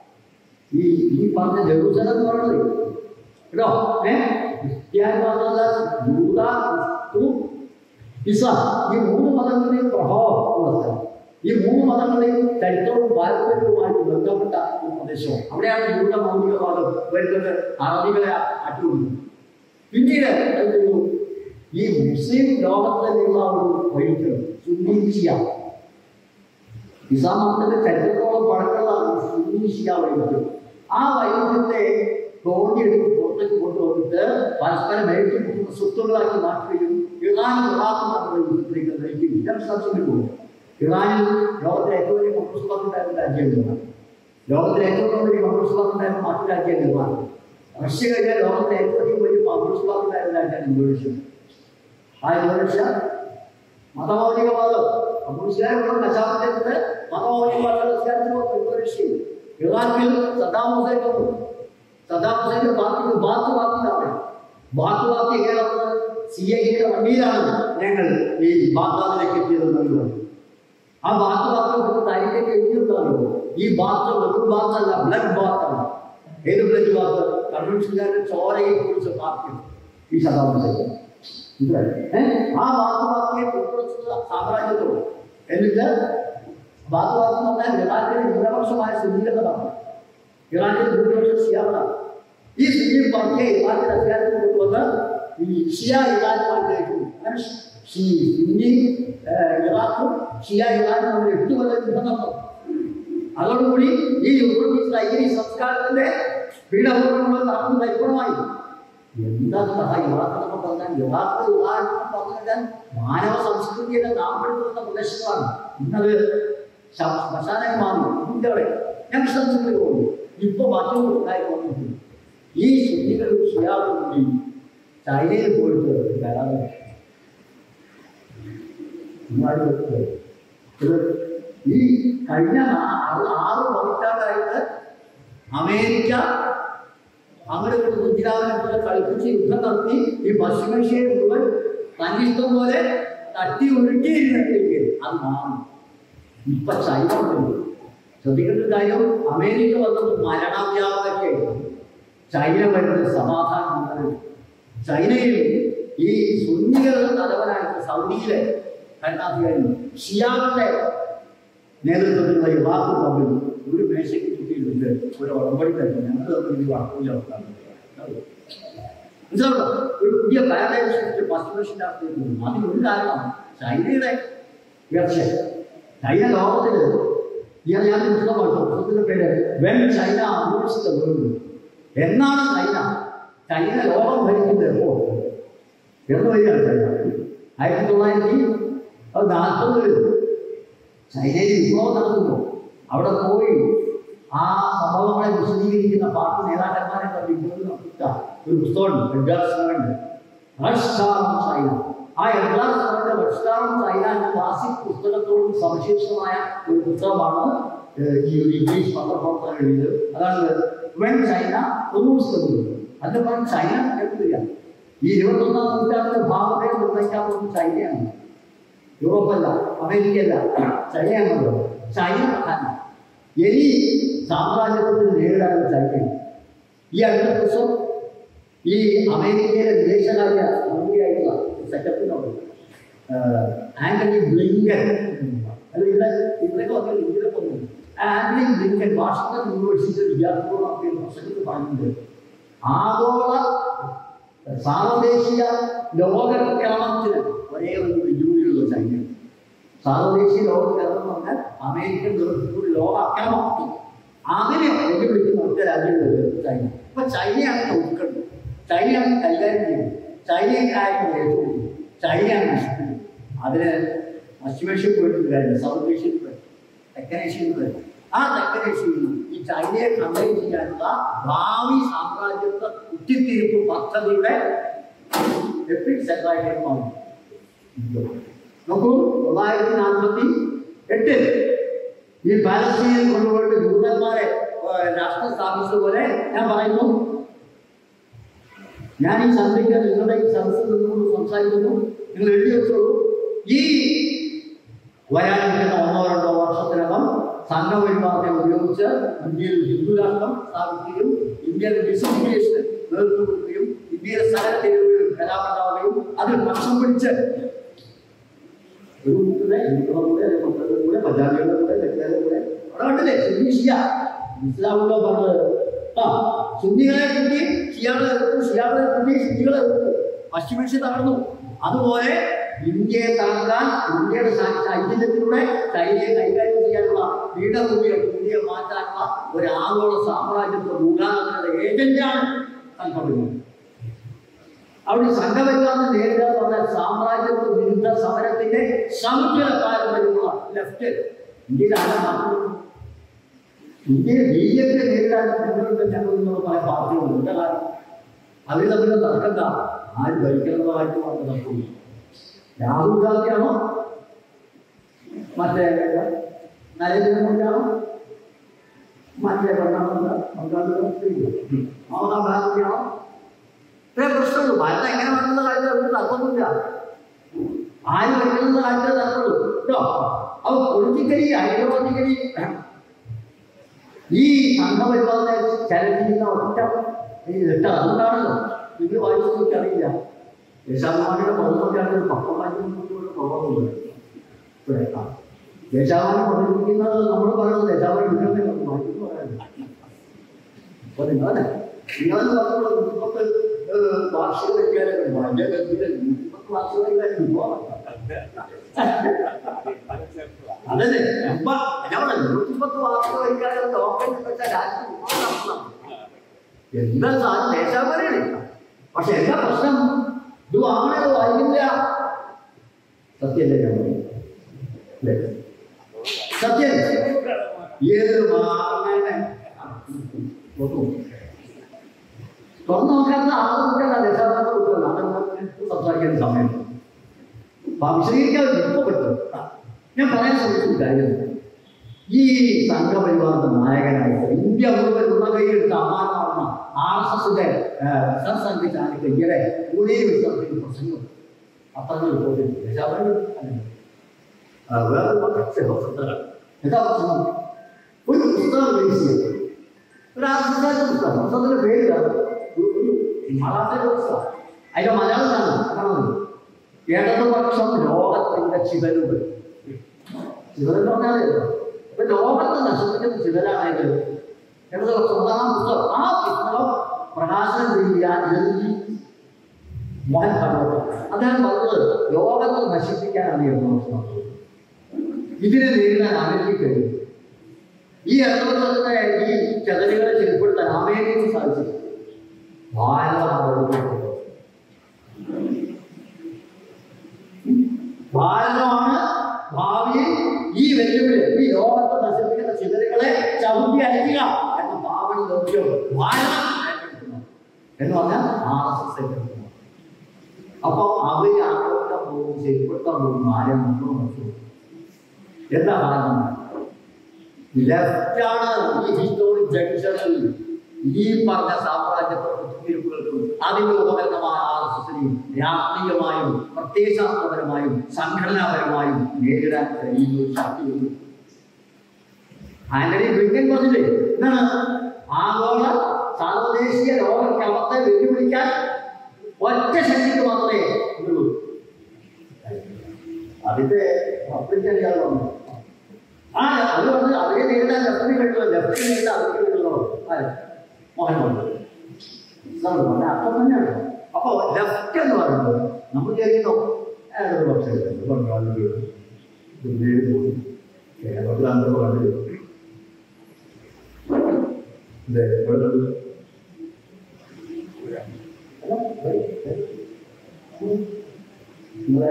ഈ ഈ പറഞ്ഞ ജെറൂസലം എന്ന് പറയുന്നത് കേട്ടോ ഏ ക്രിസ്ത്യാനി മതമല്ല യൂത ക്രിസ്തു ഇസ്ലാം ഈ മൂന്ന് മതങ്ങളുടെയും പ്രഭാവം ഉള്ള സ്ഥലം ഈ മൂന്ന് മതങ്ങളുടെയും ചരിത്രവും പാരമ്പര്യവുമായിട്ട് ബന്ധപ്പെട്ട ഒരു പ്രദേശമാണ് അവിടെയാണ് യൂത മൗലികവാദം വരുന്നത് അറബികളെ അറ്റുകൊടുക്കുന്നത് പിന്നീട് എന്ത് ചെയ്തു? ഈ മുസ്ലിം ലോകത്തിലുള്ള ഒരു വൈദ്യം സുന്നീഷിയ ഇസ്ലാം മതത്തിന്റെ ചരിത്രത്തോളം പഴക്കമുള്ള സുന്നീഷിയ വൈദ്യം ആ വൈദ്യത്തെ തോന്നിയെടുത്ത് പുറത്തേക്ക് കൊണ്ടുവന്നിട്ട് പരസ്പരം ഏറ്റുമുട്ടുന്ന സ്വത്തുകളാക്കി മാറ്റുകയും ഇറാൻ ഇറാഖും തമ്മിലുള്ള യുദ്ധത്തിലേക്ക് നയിക്കുകയും ഞാൻ സംശയം പോകും ഇറാനിൽ ലോകത്തിലെ ഏറ്റവും വലിയ കമ്മ്യൂണിസ്റ്റ് ഉണ്ടായിരുന്ന രാജ്യമാണ് ലോകത്തിലെ ഏറ്റവും വലിയ കമ്മ്യൂണിസ്റ്റ് ഉണ്ടായിരുന്ന മറ്റു രാജ്യങ്ങളാണ് റഷ്യ കഴിഞ്ഞാൽ ലോകത്തിലെ ഏറ്റവും അധികം വലിയ കമ്മ്യൂണിസ്റ്റ് ഉണ്ടായിരുന്ന രാജ്യമാണ് ഇന്തോനേഷ്യ ആ ഇന്തോനേഷ്യ മതമൗലികവാദം കമ്മ്യൂണിസ്റ്റുകാരുടെ ദശാബ്ദത്തിൽ മതമൗലികവാദം ഇന്തോനേഷ്യയിൽ ഇറാഖിൽ സദ്ദാം ഹുസൈൻ വന്നു സദ്ദാം ഹുസൈന്റെ പാർട്ടിക്ക് ബാത്ത് പാർട്ടിയിലാണ് ബാത്തുവാക്ക് എങ്ങനെയാണ് സി ഐയുടെ വണ്ടിയിലാണ് ഞങ്ങൾ ഈ ബാഗ്ദാദിലേക്ക് എത്തിയതെന്ന് അവർ പറഞ്ഞു ആ ബാത്ത് ബാത്ത് കാര്യത്തേക്ക് എഴുതിയിട്ടുണ്ടല്ലോ ഈ ബാത്ത് വെറും ബാത്തല്ല ബ്ലഡ് ബാത്താണ് ഏത് ബ്ലഡ് ബാത്ത് കൺവെൻഷൻകാരുടെ ചോരയെ കുറിച്ച് പാർട്ടി ഈ ശതാബ്ദത്തിൽ ആ ബാത്ത് ബാത്തിയെ പിന്തുണച്ചത് സാമ്രാജ്യത്തോട് എന്നിട്ട് ബാത്ത് ബാത്ത് എന്ന് പറഞ്ഞാൽ ഇറാഖിലെ ന്യൂനപക്ഷമായ സുന്ദീകരണമാണ് ഇറാഖിലെ ഭൂരിപക്ഷം ഷിയാകളാണ് ഈ സുന്നി പാർട്ടിയെ ഇറാഖിൽ അധികാരത്തിൽ കൊണ്ടുവന്ന് ഈ ഷിയ ഇറാഖുമായിട്ട് അങ്ങനെ ഷി സുന്നി ഏഹ്, ഇറാഖും ഷിയ ഇറാഖും തമ്മിൽ എട്ട് കൊല്ലം യുദ്ധം നടന്നു അതോടുകൂടി ഈ യൂറോപ്യൻ ഈ സംസ്കാരത്തിന്റെ പീഡഭൂമികൾ നടന്നു പരിപൂർണമായി എന്താ ഇറാഖെന്നൊക്കെ പറഞ്ഞാൽ ഇറാഖ് ഉദാഹരണം പറഞ്ഞാൽ മാനവ സംസ്കൃതിയുടെ നാമ്പെടുത്തുന്ന പ്രദേശങ്ങളാണ് ഇന്നത് ശ- ശ്മശാനമായി മാറി ഇതിന്റെ അവിടെ ഞങ്ങൾ സംസ്കൃതി പോകുന്നു ഇപ്പൊ മറ്റൊരു ഉണ്ടായി വന്നിട്ടുണ്ട് ഈ ശുദ്ധികളും ഷിയാവും കൂടി ചൈനയിൽ പോയിട്ട് കരാറ് ഇങ്ങോട്ട് വെക്കുക. ഇത് ഈ കഴിഞ്ഞ ആ- ആറ് ആറ് പതിറ്റാണ്ടായിട്ട് അമേരിക്ക അങ്ങോട്ട് ഇങ്ങോട്ട് കുഞ്ഞിരാവിനെ പോലെ കളിപ്പിച്ച് യുദ്ധം നടത്തി ഈ പശ്ചിമേഷ്യയെ മുഴുവൻ തന്നിഷ്ടം പോലെ തട്ടി ഉരുട്ടിയിരുന്നിട്ടില്ലേ അത് മാറും ഇപ്പൊ ചൈന ഉണ്ട് ശ്രദ്ധിക്കേണ്ട ഒരു കാര്യം അമേരിക്ക വന്നത് മരണവ്യാപകമായിരുന്നു ചൈന വരുന്നത് സമാധാനം കൊണ്ടാണ്. ചൈനയിൽ ഈ സുന്നികളുടെ തലവനായിട്ട് സൗദിയിലെ ഭരണാധികാരി ഷിയാകളുടെ നേതൃത്വത്തിലുള്ള യുവാക്കൾ തമ്മിൽ ഒരു മേശയ്ക്ക് ചുറ്റിയിട്ടുണ്ട് ഒരു ഉടമ്പടി തന്നെ ഞങ്ങൾ തമ്മിൽ ഈ വാക്കുകൾ മനസ്സിലാവോ ഒരു പുതിയ പാരഡൈം ഷിഫ്റ്റ് പശ്ചിമേഷ്യൻ അതിനൊരു കാരണം ചൈനയുടെ ഉയർച്ച ചൈന ലോകത്തില് ഞാൻ ഞാൻ പുസ്തകം വായിച്ചു പുസ്തകത്തിന്റെ പേര് when China rules the world എന്നാണ് ചൈന ചൈന ലോകം ഭരിക്കുന്നത് എപ്പോൾ എന്ന് വരികയാണ് ചൈന ആയിരത്തി തൊള്ളായിരത്തി അത് നാൽപ്പതിൽ ചൈനയിൽ വിപ്ലവം നടത്തുന്നു അവിടെ പോയി ആ സംഭവങ്ങളെ വിശദീകരിക്കുന്ന പാർട്ടി നേതാക്കന്മാരെ തമ്മിൽ ഇങ്ങനെ നടത്തുക ഒരു പുസ്തകമുണ്ട് എഡ്ഗാർസ്റ്റാറുണ്ട് റഷ്ടാറും ചൈന ആ എഡ്ഗാർസ്റ്റാറിന്റെ റഷ്ടാറും ചൈന എന്ന ക്ലാസിക് പുസ്തകത്തോടും സവിശേഷമായ ഒരു പുസ്തകമാണ് ഏഹ്, ഈ ഒരു ഇംഗ്ലീഷ് പത്രപ്രവർത്തകർ എഴുതിയത് അതാണ് വെൻ ചൈന റൂൾസ് അതിന്റെ പറഞ്ഞ ചൈന കേൾക്കില്ല ഈ ഇരുപത്തൊന്നാം നൂറ്റാണ്ടിന്റെ ഭാഗത്തെ നിർണ്ണയിക്കാൻ പോകുന്നത് ചൈനയാണ് യൂറോപ്പല്ല അമേരിക്കയല്ല ചൈനയാണല്ലോ ചൈന പ്രധാനം ഇനി സാമ്രാജ്യത്വത്തിന് നേരിടാൻ ചൈന ഈ അടുത്ത ദിവസം ഈ അമേരിക്കയിലെ വിദേശകാര്യ മന്ത്രിയായിട്ടുള്ള സെക്രട്ടറിനോട് ആന്റണി ബ്ലിങ്കൻ അത് ഇവിടെ ഇവിടെയൊക്കെ വന്നത് ഇവിടെ വന്നത് ആന്റണി ബ്ലിങ്കൻ വാഷിംഗ്ടൺ യൂണിവേഴ്സിറ്റിയിൽ വിദ്യാർത്ഥികളോട് നടത്തിയ പ്രസംഗത്തിൽ പറഞ്ഞിട്ടുണ്ട് ആഗോള സാർവദേശീയ ലോകക്രമത്തിന് ഒരേ ഒരു വെല്ലുവിളിയുള്ള ചൈന സാർവദേശീയ ലോകക്രമം എന്ന് പറഞ്ഞാൽ അമേരിക്കൻ നേതൃത്വത്തിൽ ലോക അക്രമം അതിനെ വെല്ലുവിളിക്കുന്ന ഒറ്റ രാജ്യങ്ങളുണ്ട് ചൈന അപ്പൊ ചൈനയാണ് നോക്കുന്നത് ചൈനയാണ് കൈകാര്യം ചെയ്യുന്നത് ചൈനയെ കാര്യം ഏറ്റവും ചൈനയാണ് നശിക്കുന്നത് അതിന് പശ്ചിമേഷ്യയിൽ പോയിട്ട് കാര്യം സൗത്ത് ഏഷ്യയിൽ പോയി തെക്കനേഷ്യയിൽ പോയി ആ തെക്കനേഷ്യയിൽ ഈ ചൈനയെ കമ്പൈൻ ചെയ്യാനുള്ള ഭാവി സാമ്രാജ്യത്വ കുത്തിത്തിരിപ്പ് പദ്ധതിയുടെ എപ്പിക് സെറ്റായിട്ട് മാറി നോക്കൂ തൊള്ളായിരത്തി നാൽപ്പത്തി എട്ടിൽ ഈ പാലസ്തീനിൽ കൊണ്ടുപോയിട്ട് ജൂതന്മാരെ ഏഹ്, രാഷ്ട്രം സ്ഥാപിച്ചതുപോലെ ഞാൻ പറയുന്നു ഞാൻ ഈ സന്ധ്യയ്ക്ക് നിങ്ങളുടെ ഈ സദസ്സിൽ നിന്നുകൊണ്ട് സംസാരിക്കുന്നു നിങ്ങൾ എഴുതി വെച്ചോളൂ ഈ വരാനിരിക്കുന്ന ഒന്നോ രണ്ടോ വർഷത്തിനകം സംഘപരിവാരത്തെ ഉപയോഗിച്ച് ഇന്ത്യയിൽ ഹിന്ദു രാഷ്ട്രം സ്ഥാപിക്കുകയും ഇന്ത്യൻ ഡിസിഗ്നേഷന് നേതൃത്വം കൊടുക്കുകയും ഇന്ത്യയിലെ സകല തെരുവുകളും കലാപണ്ടാവുകയും അതിൽ പക്ഷം പിടിച്ച് ഒരു കൂട്ടരെ ഹിന്ദുക്കളുടെ കൂടെ മക്കളുടെ കൂടെ പഞ്ചാബികളുടെ കൂടെ തെക്കുകാരുടെ കൂടെ അവിടെ കണ്ടില്ലേ സുന്നീഷിയ ഇസ്ലാമുള്ള പറഞ്ഞത് ആ സുന്നികളെ കൂട്ടി ഷിയാളെ എതിർത്തു ഷിയാളെ കൂട്ടി സുന്നികളെ എതിർത്തു പശ്ചിമേഷ്യ തകർന്നു അതുപോലെ ഇന്ത്യയെ തകർക്കാൻ ഇന്ത്യയുടെ സാ- ഐതിഹ്യത്തിലൂടെ ചൈനയെ കൈകാര്യം ചെയ്യാനുള്ള പീഠഭൂമികൾ ഇന്ത്യയെ മാറ്റാനുള്ള ഒരു ആഗോള സാമ്രാജ്യത്വ മൂലാധാരയുടെ ഏജന്റാണ് സംഘപരിവാർ അവിടെ സംഘപരിവാറിനെ നേരിടുക എന്ന് പറഞ്ഞാൽ സാമ്രാജ്യത്വ വിരുദ്ധ സമരത്തിന്റെ സമുദ്ര പാരമ്പര്യമുള്ള ലെഫ്റ്റ് ഇന്ത്യയിൽ ആരാ മാറ്റുന്നത് ഇന്ത്യയിൽ ബി ജെ പി നേരിടാൻ ഞങ്ങളുടെ ഞങ്ങൾ പല പാർട്ടികളുണ്ട് എന്താ കാരണം അവർ തമ്മിലുള്ള തർക്കം എന്താ ആര് ഭരിക്കണമെന്നതായിട്ട് പറഞ്ഞ തർക്കമില്ല രാഹുൽ ഗാന്ധിയാണോ മറ്റേ നരേന്ദ്രമോദിയാണോ മറ്റേ പ്രധാനമന്ത്രി ബംഗാളിലെ മമതാ ബാനർജിയാണോ ഇത്രേ പ്രശ്നമുള്ളൂ ഭാരതം എങ്ങനെ വേണമെന്ന കാര്യത്തിൽ അവർക്ക് തർക്കമൊന്നുമില്ല ആര് വയ്ക്കുന്ന കാര്യത്തിൽ തർക്കമുള്ളൂ കേട്ടോ അപ്പൊ പൊളിറ്റിക്കലി ഐഡിയോളജിക്കലി ഈ സംഘപരിവാറിനെ ചലഞ്ച് ചെയ്യുന്ന ഒറ്റ ഈ ഇട്ട അതുകൊണ്ടാണല്ലോ നിങ്ങൾ വായിച്ചു നോക്കിയറിയില്ല ദേശാഭിമാനിയുടെ പതിനൊക്കെയാണ് പപ്പം വായിക്കുന്ന കുറവുണ്ട് ഇവിടെ ആ. ദേശാഭിമാനി പഠിപ്പിക്കുന്നത് നമ്മൾ പറയുന്നത് ദേശാഭിമാനി വിടുന്നത് വായിക്കുന്നു പറയാനില്ല അപ്പൊ നിങ്ങളെ നിങ്ങളെന്ന് പറഞ്ഞുള്ള നൂറ്റിപ്പത്ത് വാർഷിക വിദ്യാലയങ്ങൾ വളരെ ഗംഭീര നൂറ്റിപ്പത്ത് വാർഷിക വിദ്യാലയം പോകാം അതല്ലേ അപ്പൊ ഞാൻ പറഞ്ഞു നൂറ്റിപ്പത്ത് വാർഷിക വിദ്യാലയം ടോക്കൺ വെച്ചാൽ രാജ്യം മുഴുവൻ നടത്തണം. എന്താ സാധനം ദേശാഭിമാനിയാണ് പക്ഷെ എന്താ പ്രശ്നം ഇത് വാങ്ങണത് വായിക്കില്ല സത്യല്ലേ ഞാൻ പറയുന്നത്? അല്ലേ? സത്യം ഏത് വാങ്ങണേ നോക്കൂ തുറന്നു നോക്കാത്ത ആളുകൾ കുട്ടികളാണ് രക്ഷാകർത്താക്കൾ കുട്ടികളാണ് അതൊന്നും സംസാരിക്കാൻ സമയം അപ്പൊ വിശദീകരിക്കാൻ ഇപ്പൊ പറ്റും ഞാൻ പറയാൻ ശ്രമിച്ചു കാര്യം ഈ സംഘപരിവാറിന്റെ നായകനായിട്ട് ഇന്ത്യ മുഴുവൻ ഉള്ളകൈയെടുത്ത് അമാനമാർന്ന ആർ എസ് എസിന്റെ സർസംഘിച്ചാണ് ഈയിടെ പൂനെയിൽ വെച്ച് നടത്തിയ പ്രസംഗം അത്ര റിപ്പോർട്ട് ചെയ്തു വേറെ പുസ്തകം എന്താ പ്രശ്നം ഒരു പുസ്തകം റിലീസ് ചെയ്തു ഒരു ആർട്ടിസ്റ്റായിട്ട് പുസ്തകം പുസ്തകത്തിന്റെ പേരില്ല ഒരു ഒരു മറാഠിയുടെ പുസ്തകം അതിന്റെ മലയാളം കാണും കാണുന്നത് ഇടതുപക്ഷം ലോകത്തിന്റെ ചിതലുകൾ ചിതലെന്ന് പറഞ്ഞാൽ ഇപ്പൊ ലോകത്തെ നശിപ്പിക്കുന്ന ചിതലാണെങ്കിൽ ഇടതുപക്ഷം ഒന്നാം പുസ്തകം ആ പുസ്തകം പ്രകാശനം ചെയ്യാൻ എഴുതി മോഹൻ ഭാഗവത് അദ്ദേഹം പറഞ്ഞത് ലോകത്തെ നശിപ്പിക്കാനാണ് ഇടതുപക്ഷം ഇതിനെ നേരിടാൻ അമേരിക്ക കഴിയും ഈ ഇടതുപക്ഷത്തിന്റെ ഈ ചെതലുകളെ ചെരുപ്പെടുത്താൻ അമേരിക്കയ്ക്ക് സാധിച്ചു ഭാരതമാണ് ഭാരതമാണ് ഭാവിയിൽ ഈ വെല്ലുവിളി ഈ ലോകത്തെ നശിപ്പിക്കുന്ന ചിതലുകളെ ചവിട്ടി അടിക്കുക എന്ന ഭാവന ദൗത്യം ഭാരതം ഏറ്റെടുക്കുന്നു. എന്ന് പറഞ്ഞാൽ ആർ എസ് എസ് ഏറ്റെടുക്കുന്നു അപ്പൊ അവര് ആക്രമിക്കാൻ പോകും ശരിപ്പെടുത്താൻ പോകും ആരും മുന്നോട്ട് നോക്കും എന്താ കാരണം ലെഫ്റ്റാണ് ഈ ഹിസ്റ്റോറിക് ജംഗ്ഷനിൽ ഈ പറഞ്ഞ സാമ്രാജ്യത്തെ കുത്തിരിപ്പുകൾക്കും അതിന്റെ ഉപകരണമായ ആർ എസ് എസിനെയും രാഷ്ട്രീയമായും പ്രത്യയശാസ്ത്രപരമായും സംഘടനാപരമായും നേരിടാൻ കഴിയുന്ന ഒരു ശക്തിയുണ്ട് ആന്റണി ബ്ലിങ്കൻ പറഞ്ഞില്ലേ എന്താണ് ആഗോള സാർവദേശീയ ലോകക്രമത്തെ വെല്ലുവിളിക്കാൻ ഒറ്റ ശക്തിക്ക് മാത്രമേ ഉള്ളൂ അതിന്റെ റിപ്പബ്ലിക്കൻ ഇയാൾ വന്നു ആ അത് വന്ന് അവരെ നേരിടാൻ ലെഫ്റ്റിന് കിട്ടുമോ ലെഫ്റ്റിന് നേരിടാൻ അവർക്ക് കിട്ടുമോ മോഹൻ മണ്ഡൽ ഇതാണ് പറഞ്ഞ അർത്ഥം തന്നെയാണ് അപ്പൊ ലെഫ്റ്റ് എന്ന് പറയുന്നത് നമ്മൾ വിചാരിക്കുന്നു ഏതൊരു പക്ഷേ ബംഗാളിൽ ദില്ലിയിൽ പോയി കേരളത്തിലാണ് പറഞ്ഞത് അതെ ഇവിടെ നിങ്ങളെ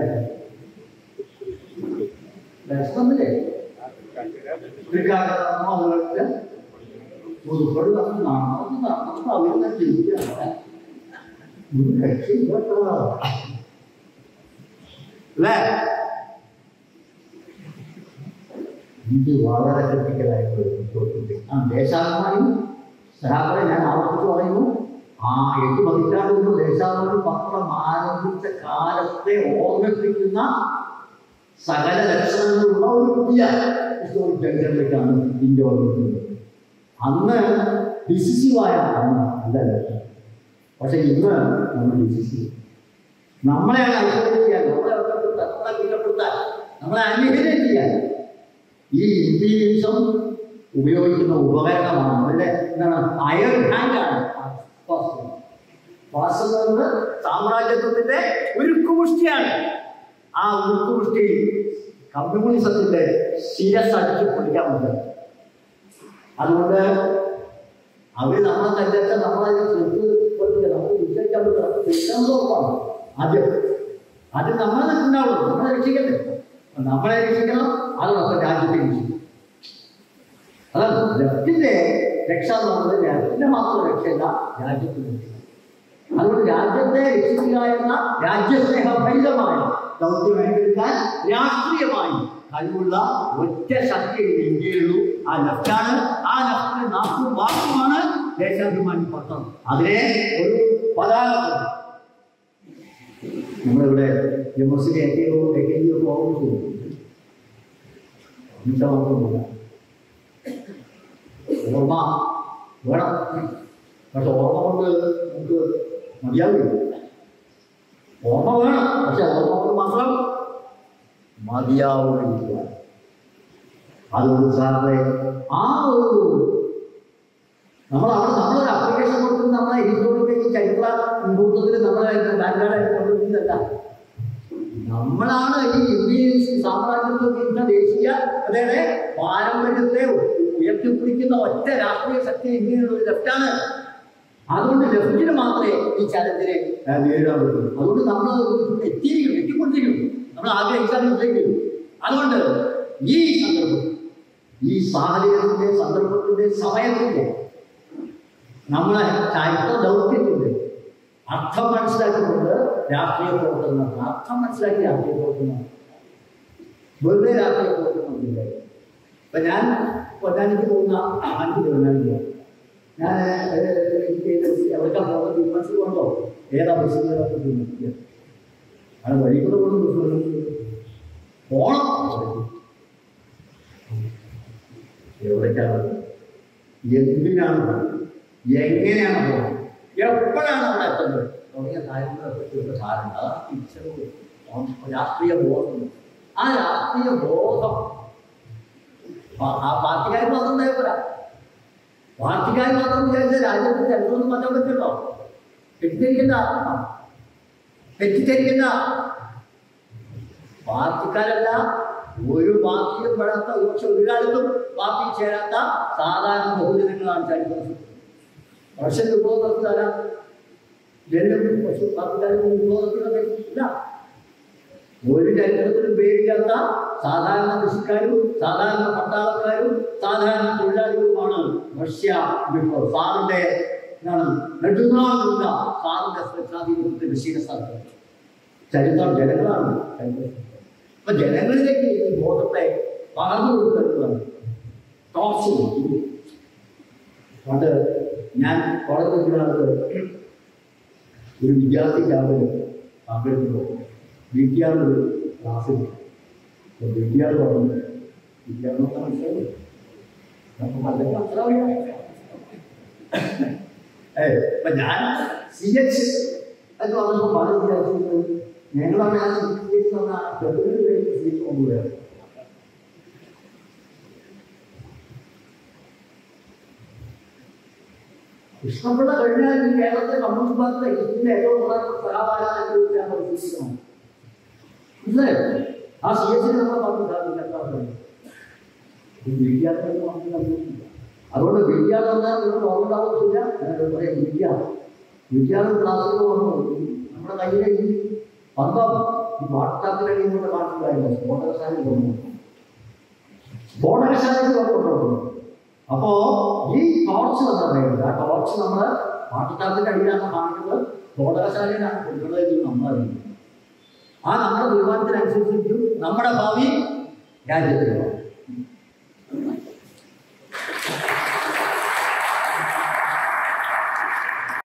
വിഷമമില്ലേ ക്രിക്കാട്ടമ്മ അതുപോലെ പുതുപ്പടി വന്ന് നടന്നു നടന്നു അവരുടെ ചിരിക്കുകയാണ് ഒരു രക്ഷയില്ലട്ടോ അല്ലേ ഇത് വളരെ ക്രിട്ടിക്കലായിട്ടുള്ള ഒരു ചോദ്യം ആ ദേശാഭിമാനി സഹാബറെ ഞാൻ ആവർത്തിച്ച് പറയുന്നു ആ എട്ട് പതിറ്റാണ്ട് മുമ്പ് ദേശാഭിമാനി പത്രം ആരംഭിച്ച കാലത്തെ ഓർമ്മിപ്പിക്കുന്ന സകല ലക്ഷണങ്ങളുള്ള ഒരു പുതിയ ഹിസ്റ്റോറിക് ജംഗ്ഷനിലേക്കാണ് ഇന്ത്യ വന്നിട്ടുള്ളത് അന്ന് ഡിസിസീവായ അന്ന് അല്ല പക്ഷെ ഇന്ന് നമ്മൾ ഡിസിസീവ് നമ്മളെയാണ് ഐസൊലേറ്റ് ചെയ്യാൻ നമ്മളെ ഒറ്റപ്പെടുത്താൻ നമ്മളെ കുറ്റപ്പെടുത്താൻ നമ്മളെ അന്വേഷണം ചെയ്യാൻ ഈ ഇമ്പീരിയൻസും ഉപയോഗിക്കുന്ന ഉപകരണമാണ് അവരുടെ എന്താണ് അയർ ഹാൻഡാണ് വാസ്തവ സാമ്രാജ്യത്വത്തിന്റെ ഉരുക്കുമുഷ്ടിയാണ് ആ ഉരുക്കുമുഷ്ടി കമ്മ്യൂണിസത്തിന്റെ ശിരസ് അടിച്ച് പൊളിക്കാൻ പറ്റും അതുകൊണ്ട് അവര് നമ്മളെ തല്ലിച്ച നമ്മളെ ചെറുത്ത് കൊടുത്തില്ല നമുക്ക് വിശ്വസിക്കാൻ പറ്റില്ല നമുക്ക് തിരിച്ചാൻ ഉറപ്പാണ് ആദ്യം അത് നമ്മളെ നിൽക്കുന്നുണ്ടാവുള്ളൂ നമ്മളെ രക്ഷിക്കട്ടെ അപ്പൊ നമ്മളെ രക്ഷിക്കണം അത് നമ്മുടെ രാജ്യത്തെ രക്ഷിക്കും അതാണ് ലെഫ്റ്റിന്റെ രക്ഷ എന്ന് പറയുന്നത് ലെഫ്റ്റിന്റെ മാത്രം രക്ഷയല്ല രാജ്യത്തിന്റെ രക്ഷ അതുകൊണ്ട് രാജ്യത്തെ രക്ഷിക്കുക എന്ന രാജ്യസ്നേഹഭരിതമായ ദൗത്യം ഏറ്റെടുക്കാൻ രാഷ്ട്രീയമായി കഴിവുള്ള ഒറ്റ ശക്തി ഇന്ത്യയിലുള്ളൂ ആ ലെഫ്റ്റാണ് ആ ലെഫ്റ്റിന് നാക്കും വാക്കുമാണ് ദേശാഭിമാനി പത്രം അതിനെ ഒരു പതാക നമ്മളിവിടെ M S C A K A K G ഒക്കെ ഓർമ്മ ചെയ്തു ഇന്നത്തെ മാത്രമല്ല ഓർമ്മ വേണം പക്ഷെ ഓർമ്മ കൊണ്ട് നമുക്ക് മതിയാവില്ല ഓർമ്മ വേണം പക്ഷെ ഓർമ്മ കൊണ്ട് മാത്രം മതിയാവുന്നില്ല അതുകൊണ്ട് സാറിനെ ആ ഒരു നമ്മൾ അവിടെ നമ്മളൊരു അപ്ലിക്കേഷൻ കൊടുത്ത് നമ്മളെ ഹിസ്റ്റോറിക്കൽ ഈ ചരിത്ര മുഹൂർത്തത്തിൽ നമ്മളെ ബാങ്കാളായിട്ട് കൊണ്ടുവരുന്നതല്ല നമ്മളാണ് ഈ ഇന്ത്യൻ സാമ്രാജ്യത്വ ഇന്ന ദേശീയ അതായത് പാരമ്പര്യത്തെ ഉയർത്തിപ്പിടിക്കുന്ന ഒറ്റ രാഷ്ട്രീയ ശക്തി ഇന്ത്യയിലുള്ള ഒരു ലെഫ്റ്റാണ് അതുകൊണ്ട് ലെഫ്റ്റിന് മാത്രമേ ഈ ചലനത്തിനെ ആ, നേരിടാൻ പറ്റൂ അതുകൊണ്ട് നമ്മൾ എത്തിയിരിക്കും എത്തിക്കൊണ്ടിരിക്കും നമ്മൾ ആഗ്രഹിച്ചാലും ഇല്ലെങ്കിലും അതുകൊണ്ട് ഈ സന്ദർഭം ഈ സാഹചര്യത്തിന്റെ സന്ദർഭത്തിന്റെ സമയത്തിന്റെ നമ്മളെ ചരിത്ര ദൗത്യത്തിന്റെ അർത്ഥം മനസ്സിലാക്കിക്കൊണ്ട് രാഷ്ട്രീയ പ്രവർത്തനം നടത്തണം. അർത്ഥം മനസ്സിലാക്കി രാഷ്ട്രീയ പ്രവർത്തനം നടത്തണം. വെറുതെ രാഷ്ട്രീയ പ്രവർത്തനം നടത്തില്ല ഇപ്പൊ ഞാൻ പൊന്നാനിക്ക് പോകുന്ന ആദ്യം പൊന്നാനിക്ക് ഞാൻ ഏഹ്, എനിക്ക് എവിടേക്കാ പോകുന്നത് തീരുമാനിച്ചു കൊണ്ടോ ഏതാ ബസ്സിൽ അത് വഴി കൂടെ കൊണ്ട് ബസ് പോണം എവിടേക്കാണ് എന്തിനാണ് പോകുന്നത്? എങ്ങനെയാണ് പോകുന്നത് എപ്പോഴാണ് അവിടെ എത്തുന്നത് തുടങ്ങിയ കാര്യങ്ങളെപ്പറ്റിയുള്ള ധാരണ അതാണ് തിരിച്ചറിവ് രാഷ്ട്രീയ ബോധം ആ രാഷ്ട്രീയ ബോധം ആ- ആ പാർട്ടിക്കാർ മാത്രം ഉണ്ടായപ്പോരാ പാർട്ടിക്കാർ മാത്രം വിചാരിച്ച രാജ്യത്ത് ചരിത്രമൊന്നും മാറ്റാൻ പറ്റുമല്ലോ തെറ്റിദ്ധരിക്കണ്ട തെറ്റിദ്ധരിക്കണ്ട പാർട്ടിക്കാരല്ല ഒരു പാർട്ടിയും പെടാത്ത ഒരു പക്ഷെ ഒരു കാലത്തും പാർട്ടി ചേരാത്ത സാധാരണ ബഹുജനങ്ങളാണ് ചരിത്രം റഷ്യൻ വിപ്ലവം നടത്തിയതാരാ ജനലും പക്ഷെ പാർട്ടിക്കാരും വിപ്ലവം നടത്തിയതൊക്കെ ഇല്ല ഒരു ചരിത്രത്തിലും പേരില്ലാത്ത സാധാരണ കൃഷിക്കാരും സാധാരണ പട്ടാളക്കാരും സാധാരണ തൊഴിലാളികളുമാണ് റഷ്യ വിപ്ലവം സാറിന്റെ എന്താണ് നെടുനാളുള്ള സാറിന്റെ സ്വേച്ഛാധിപത്യത്തിന്റെ ശീലസ്ഥാനം ചരിത്രം ജനങ്ങളാണ് ചരിത്രം അപ്പൊ ജനങ്ങളിലേക്ക് ഈ ബോധത്തെ പകർന്നു കൊടുക്കുന്നതാണ് ടോപ്സ് പണ്ട് ഞാൻ കോളേജിൽ പഠിക്കുന്ന ഒരു വിദ്യാർത്ഥി ക്യാമ്പിൽ പങ്കെടുക്കുമ്പോൾ വീട്ടിയാർ ഒരു ക്ലാസ്സിൽ അപ്പോൾ വീട്ടിയാർ പറഞ്ഞു വീട്ടിയാർ നോക്കാൻ മനസ്സിലായി നമുക്ക് നല്ല മനസ്സിലാവില്ല ഏ ഇപ്പൊ ഞാൻ സി എച്ച് എന്ന് പറഞ്ഞപ്പോൾ പല വിദ്യാർത്ഥികളും ഞങ്ങളാണ് ആ സി എച്ച് എന്ന ഫെബ്രുവരി കഴിഞ്ഞ് സീറ്റ് കൊണ്ടുവരാറ് കൃഷ്ണപിള്ള കഴിഞ്ഞാൽ ഈ കേരളത്തിലെ കമ്മ്യൂണിസ്റ്റ് പാർട്ടിയുടെ ഹിന്ദുവിന്റെ ഏറ്റവും പ്രധാനപ്പെട്ട സഹാബാരാണ് നമ്മൾ വിശ്വസിക്കണം മനസ്സിലായോ ആ സി എച്ചിന് നമ്മളെ പറഞ്ഞു സാധിക്കില്ല വിദ്യാർത്ഥി അതുകൊണ്ട് വിദ്യാർത്ഥി പറഞ്ഞാൽ നിങ്ങൾ ഓർമ്മണ്ടാവില്ല പറയാം വിദ്യ വിദ്യാർത്ഥി ക്ലാസ്സിൽ വന്നു നമ്മുടെ കയ്യിലെ ഈ പന്തം ഈ വാട്സാപ്പിലടിയും കൊണ്ട് കാണിച്ചില്ല സ്ഫോടകശാലയിൽ വന്നു സ്ഫോടകശാലയിൽ കൊണ്ടുവന്നു അപ്പോ ഈ ടോർച്ച് എന്ന് പറയുന്നത് ആ ടോർച്ച് നമ്മൾ വാട്ടത്താപ്പിന്റെ അടിയിലാണ് കാണിക്കുന്നത് സ്ഫോടകശാലയിലാണ് കൊടുക്കുന്നത് എന്ന് നമ്മളറിയുന്നത് ആ നമ്മുടെ തീരുമാനത്തിനനുസരിച്ചിരിക്കും നമ്മുടെ ഭാവി രാജ്യത്തിലുള്ള